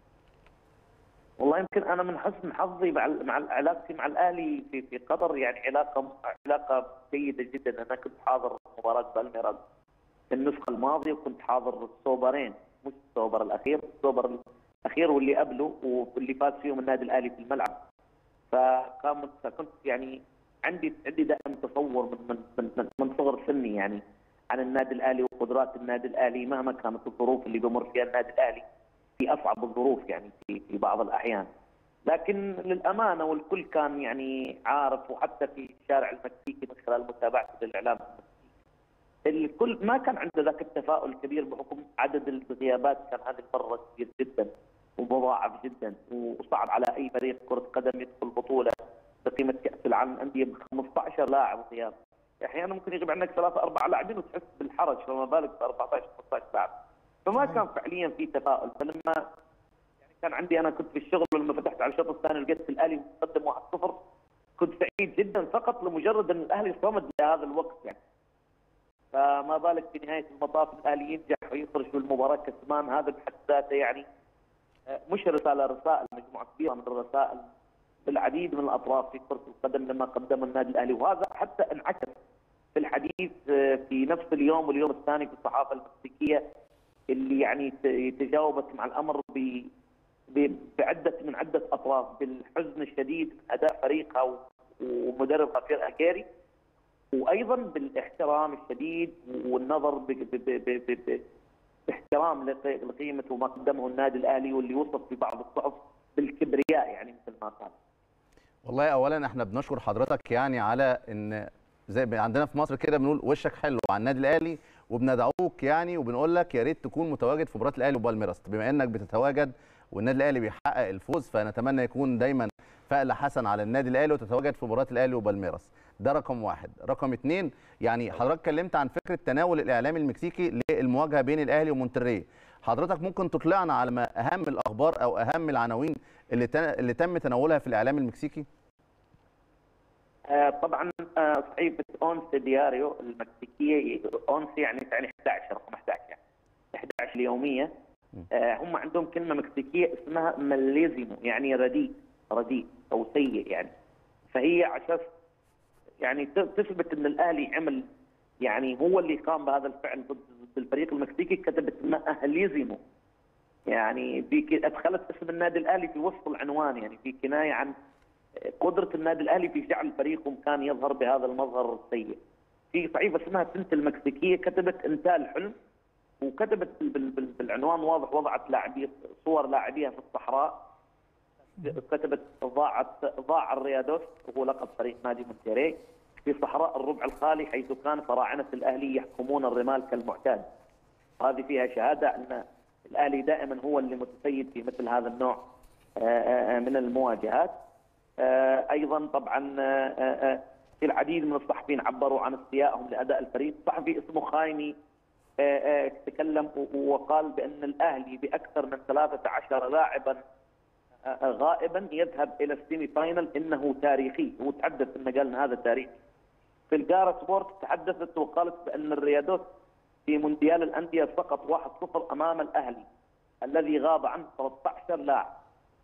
والله يمكن انا من حسن حظي مع مع علاقتي مع الاهلي في في قطر يعني علاقه علاقه جيده جدا انا كنت حاضر مباراه بالميراس في النسخه الماضيه وكنت حاضر السوبرين مش السوبر الاخير السوبر الاخير واللي قبله واللي فاز فيهم النادي الاهلي في الملعب فكنت فكنت يعني عندي عندي دائما تصور من من من, من, من صغر سني يعني عن النادي الاهلي وقدرات النادي الاهلي مهما كانت الظروف اللي بيمر فيها النادي الاهلي في اصعب الظروف يعني في في بعض الاحيان لكن للامانه والكل كان يعني عارف وحتى في الشارع المكسيكي من خلال متابعتي للاعلام المكسيكي الكل ما كان عنده ذاك التفاؤل الكبير بحكم عدد الغيابات كان هذه المره كبير جدا ومضاعف جدا وصعب على اي فريق كره قدم يدخل بطوله بقيمه كاس العالم الانديه ب 15 لاعب غياب احيانا ممكن يغيب عنك ثلاثه اربع لاعبين وتحس بالحرج فما بالك ب 14 15 لاعب فما كان فعليا في تفاؤل فلما يعني كان عندي انا كنت في الشغل لما فتحت على الشوط الثاني لقيت الاهلي مقدم 1-0 كنت سعيد جدا فقط لمجرد ان الاهلي صمد لهذا الوقت يعني فما بالك في نهايه المطاف الاهلي ينجح ويخرج بالمباراه كسبان هذا بحد ذاته يعني آه، مش رساله رسائل مجموعه كبيره من الرسائل بالعديد من الاطراف في كره القدم لما قدم النادي الاهلي وهذا حتى انعكس في الحديث آه، في نفس اليوم واليوم الثاني في الصحافه المكسيكيه اللي يعني ت- تجاوبت مع الامر ب ب- بعده من عده اطراف بالحزن الشديد من اداء فريقها و- ومدربها بيير اجيري وايضا بالاحترام الشديد والنظر ب- ب- ب- ب- ب- ب- باحترام لق- لقيمه وما قدمه النادي الاهلي واللي وصف في بعض الصحف بالكبرياء يعني مثل ما قال. والله اولا احنا بنشكر حضرتك يعني على ان زي ما عندنا في مصر كده بنقول وشك حلو على النادي الاهلي وبندعوك يعني وبنقول لك يا ريت تكون متواجد في مباراه الاهلي وبالميراس بما انك بتتواجد والنادي الاهلي بيحقق الفوز فنتمنى يكون دايما فأل حسن على النادي الاهلي وتتواجد في مباراه الاهلي وبالميراس ده رقم واحد رقم اتنين يعني حضرتك اتكلمت عن فكره تناول الاعلام المكسيكي للمواجهه بين الاهلي ومونتري حضرتك ممكن تطلعنا على ما اهم الاخبار او اهم العناوين اللي تن- اللي تم تناولها في الاعلام المكسيكي آه، طبعا آه، صحيفه اونس دياريو المكسيكيه اونس يعني تعني 11 رقم 11 يعني 11 اليوميه آه، هم عندهم كلمه مكسيكيه اسمها ماليزيمو يعني رديء رديء او سيء يعني فهي عشان يعني ت- تثبت ان الاهلي عمل يعني هو اللي قام بهذا الفعل ضد ضد الفريق المكسيكي كتبت ماهليزيمو يعني في ك- ادخلت اسم النادي الاهلي في وسط العنوان يعني في كنايه عن قدره النادي الاهلي في جعل فريقهم كان يظهر بهذا المظهر السيء. في صحيفه اسمها سنت المكسيكيه كتبت انتهى الحلم وكتبت بال- بال- بالعنوان واضح وضعت لاعبي صور لاعبيها في الصحراء كتبت ضاعت ضاع الريادوس وهو لقب فريق نادي مونتيري في صحراء الربع الخالي حيث كان فراعنه الاهلي يحكمون الرمال كالمعتاد. هذه فيها شهاده ان الاهلي دائما هو اللي متسيد في مثل هذا النوع آه، آه، من المواجهات. آه، ايضا طبعا آه، آه، آه، في العديد من الصحفيين عبروا عن استيائهم لاداء الفريق، صحفي اسمه خايمي آه، آه، تكلم و- وقال بان الاهلي باكثر من 13 لاعبا آه، غائبا يذهب الى السيمي فاينل انه تاريخي، هو تحدث انه قال ان هذا تاريخي. في الجارة سبورت تحدثت وقالت بان الرياضات في مونديال الانديه سقط 1-0 امام الاهلي الذي غاب عنه 13 لاعب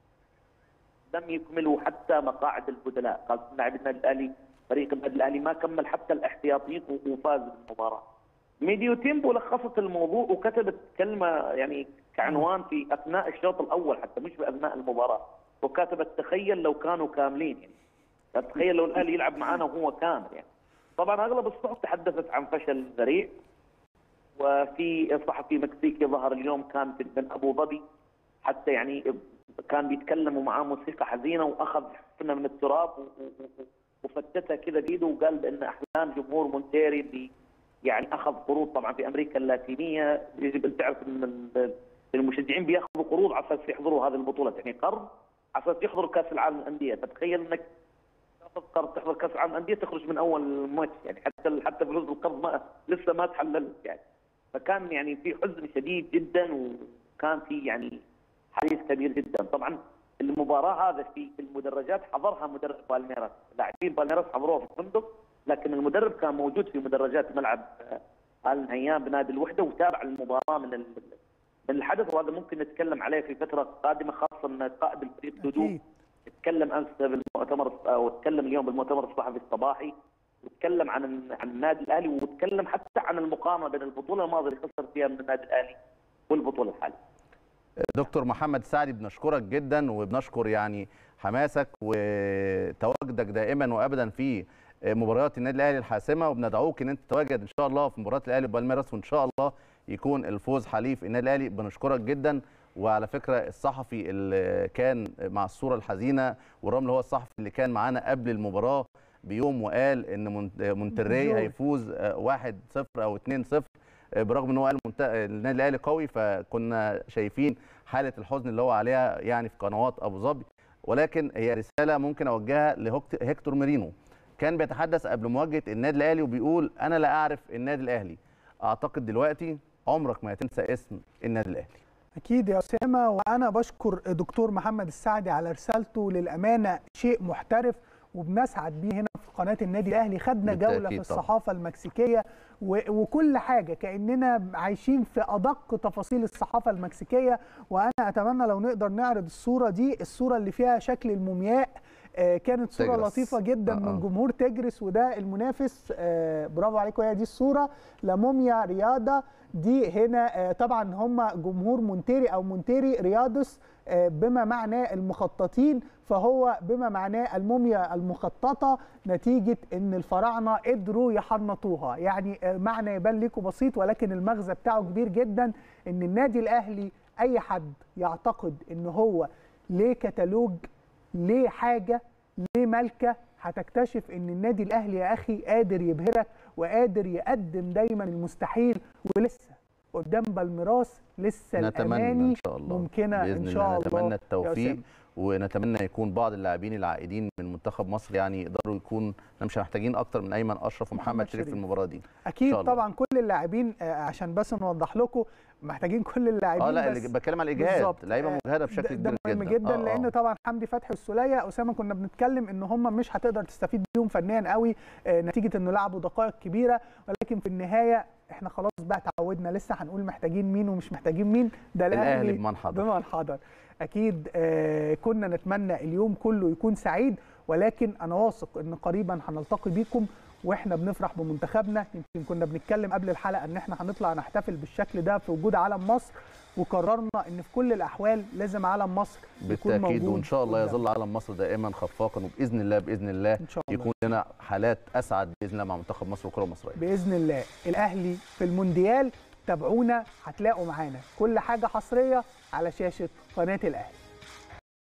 لم يكملوا حتى مقاعد البدلاء، قال لاعب النادي الاهلي فريق النادي الاهلي ما كمل حتى الاحتياطيين و- وفاز بالمباراه. ميديو تيمبو لخصت الموضوع وكتبت كلمه يعني كعنوان في اثناء الشوط الاول حتى مش في اثناء المباراه وكتبت تخيل لو كانوا كاملين يعني تخيل لو الاهلي يلعب معانا وهو كامل يعني طبعا اغلب الصحف تحدثت عن فشل ذريع وفي صحفي مكسيكي ظهر اليوم كان في من ابو ظبي حتى يعني كان بيتكلموا معاه موسيقى حزينه واخذ حفنه من التراب و- و- و- وفتتها كذا بايده وقال بان احلام جمهور مونتيري اللي يعني اخذ قروض طبعا في امريكا اللاتينيه يجب ان تعرف ان ال- المشجعين بياخذوا قروض على اساس يحضروا هذه البطوله يعني قرض على اساس يحضروا كاس العالم للانديه فتخيل انك تاخذ قرض تحضر كاس العالم للانديه تخرج من اول ماتش يعني حتى حتى فلوس القرض ما لسه ما تحللت يعني فكان يعني في حزن شديد جدا وكان في يعني حديث كبير جدا طبعا المباراه هذا في في المدرجات حضرها مدرب بالميراس لاعبين بالميراس حضروها في الفندق لكن المدرب كان موجود في مدرجات ملعب آه، ال نهيان بنادي الوحده وتابع المباراه من ال- من الحدث وهذا ممكن نتكلم عليه في فتره قادمه خاصه ان قائد الفريق دودو أكيد. تكلم امس بالمؤتمر او تكلم اليوم بالمؤتمر الصحفي الصباحي وتكلم عن عن النادي الاهلي وتكلم حتى عن المقارنه بين البطوله الماضيه اللي خسر فيها من النادي الاهلي والبطوله الحاليه. دكتور محمد سعدي بنشكرك جدا وبنشكر يعني حماسك وتواجدك دائما وابدا في مباريات النادي الاهلي الحاسمه وبندعوك ان انت تتواجد ان شاء الله في مباراه الاهلي وبالميراس وان شاء الله يكون الفوز حليف النادي الاهلي بنشكرك جدا وعلى فكره الصحفي اللي كان مع الصوره الحزينه والرمل هو الصحفي اللي كان معانا قبل المباراه بيوم وقال ان مونت- مونتري جول. هيفوز 1-0 او 2-0 برغم ان هو قال منت- النادي الاهلي قوي فكنا شايفين حاله الحزن اللي هو عليها يعني في قنوات ابو ظبي ولكن هي رساله ممكن اوجهها لهكتور ميرينو كان بيتحدث قبل مواجهه النادي الاهلي وبيقول انا لا اعرف النادي الاهلي اعتقد دلوقتي عمرك ما هتنسى اسم النادي الاهلي اكيد يا اسامه وانا بشكر دكتور محمد السعدي على رسالته للامانه شيء محترف وبنسعد بيه هنا في قناه النادي الاهلي خدنا جوله في بالتأكيد طبعاً. الصحافه المكسيكيه و- وكل حاجه كاننا عايشين في ادق تفاصيل الصحافه المكسيكيه وانا اتمنى لو نقدر نعرض الصوره دي الصوره اللي فيها شكل المومياء آه، كانت صوره تجرس. لطيفه جدا آه، آه. من جمهور تجرس وده المنافس آه، برافو عليكم هي دي الصوره لموميا رياضه دي هنا آه، طبعا هم جمهور مونتيري او مونتيري رياضس آه، بما معناه المخططين فهو بما معناه الموميا المخططه نتيجه ان الفراعنه قدروا يحنطوها يعني آه، معنى يبان لكم بسيط ولكن المغزى بتاعه كبير جدا ان النادي الاهلي اي حد يعتقد ان هو ليه كتالوج ليه حاجه ليه مالكه هتكتشف ان النادي الاهلي يا اخي قادر يبهرك وقادر يقدم دايما المستحيل ولسه قدام بالميراس لسه نتمنى الاماني ان شاء الله ممكنه باذن ان شاء الله نتمنى يا التوفيق أسامة. ونتمنى يكون بعض اللاعبين العائدين من منتخب مصر يعني يقدروا يكون احنا مش محتاجين اكتر من ايمن اشرف ومحمد محمد شريف في شريف. المباراه دي اكيد شاء الله. طبعا كل اللاعبين آه، عشان بس نوضح لكم محتاجين كل اللاعبين اه لا بس اللي بتكلم على الاجهاد بالظبط. لعيبه آه، مجهده بشكل ده كبير مهم جدا جدا آه، لان آه. طبعا حمدي فتحي والسوليه اسامه كنا بنتكلم ان هم مش هتقدر تستفيد بيهم فنيا قوي آه، نتيجه انه لعبوا دقائق كبيره ولكن في النهايه احنا خلاص بقى اتعودنا لسه هنقول محتاجين مين ومش محتاجين مين ده الاهلي الاهلي بمن حضر بمن حضر اكيد آه، كنا نتمنى اليوم كله يكون سعيد ولكن انا واثق ان قريبا هنلتقي بيكم واحنا بنفرح بمنتخبنا يمكن كنا بنتكلم قبل الحلقه ان احنا هنطلع نحتفل بالشكل ده في وجود علم مصر وقررنا ان في كل الاحوال لازم علم مصر يكون بالتاكيد موجود وان شاء الله قدامنا. يظل علم مصر دائما خفاقا وباذن الله باذن الله ان شاء الله يكون لنا حالات اسعد باذن الله مع منتخب مصر والكره المصريه باذن الله الاهلي في المونديال تابعونا هتلاقوا معانا كل حاجه حصريه على شاشه قناه الاهلي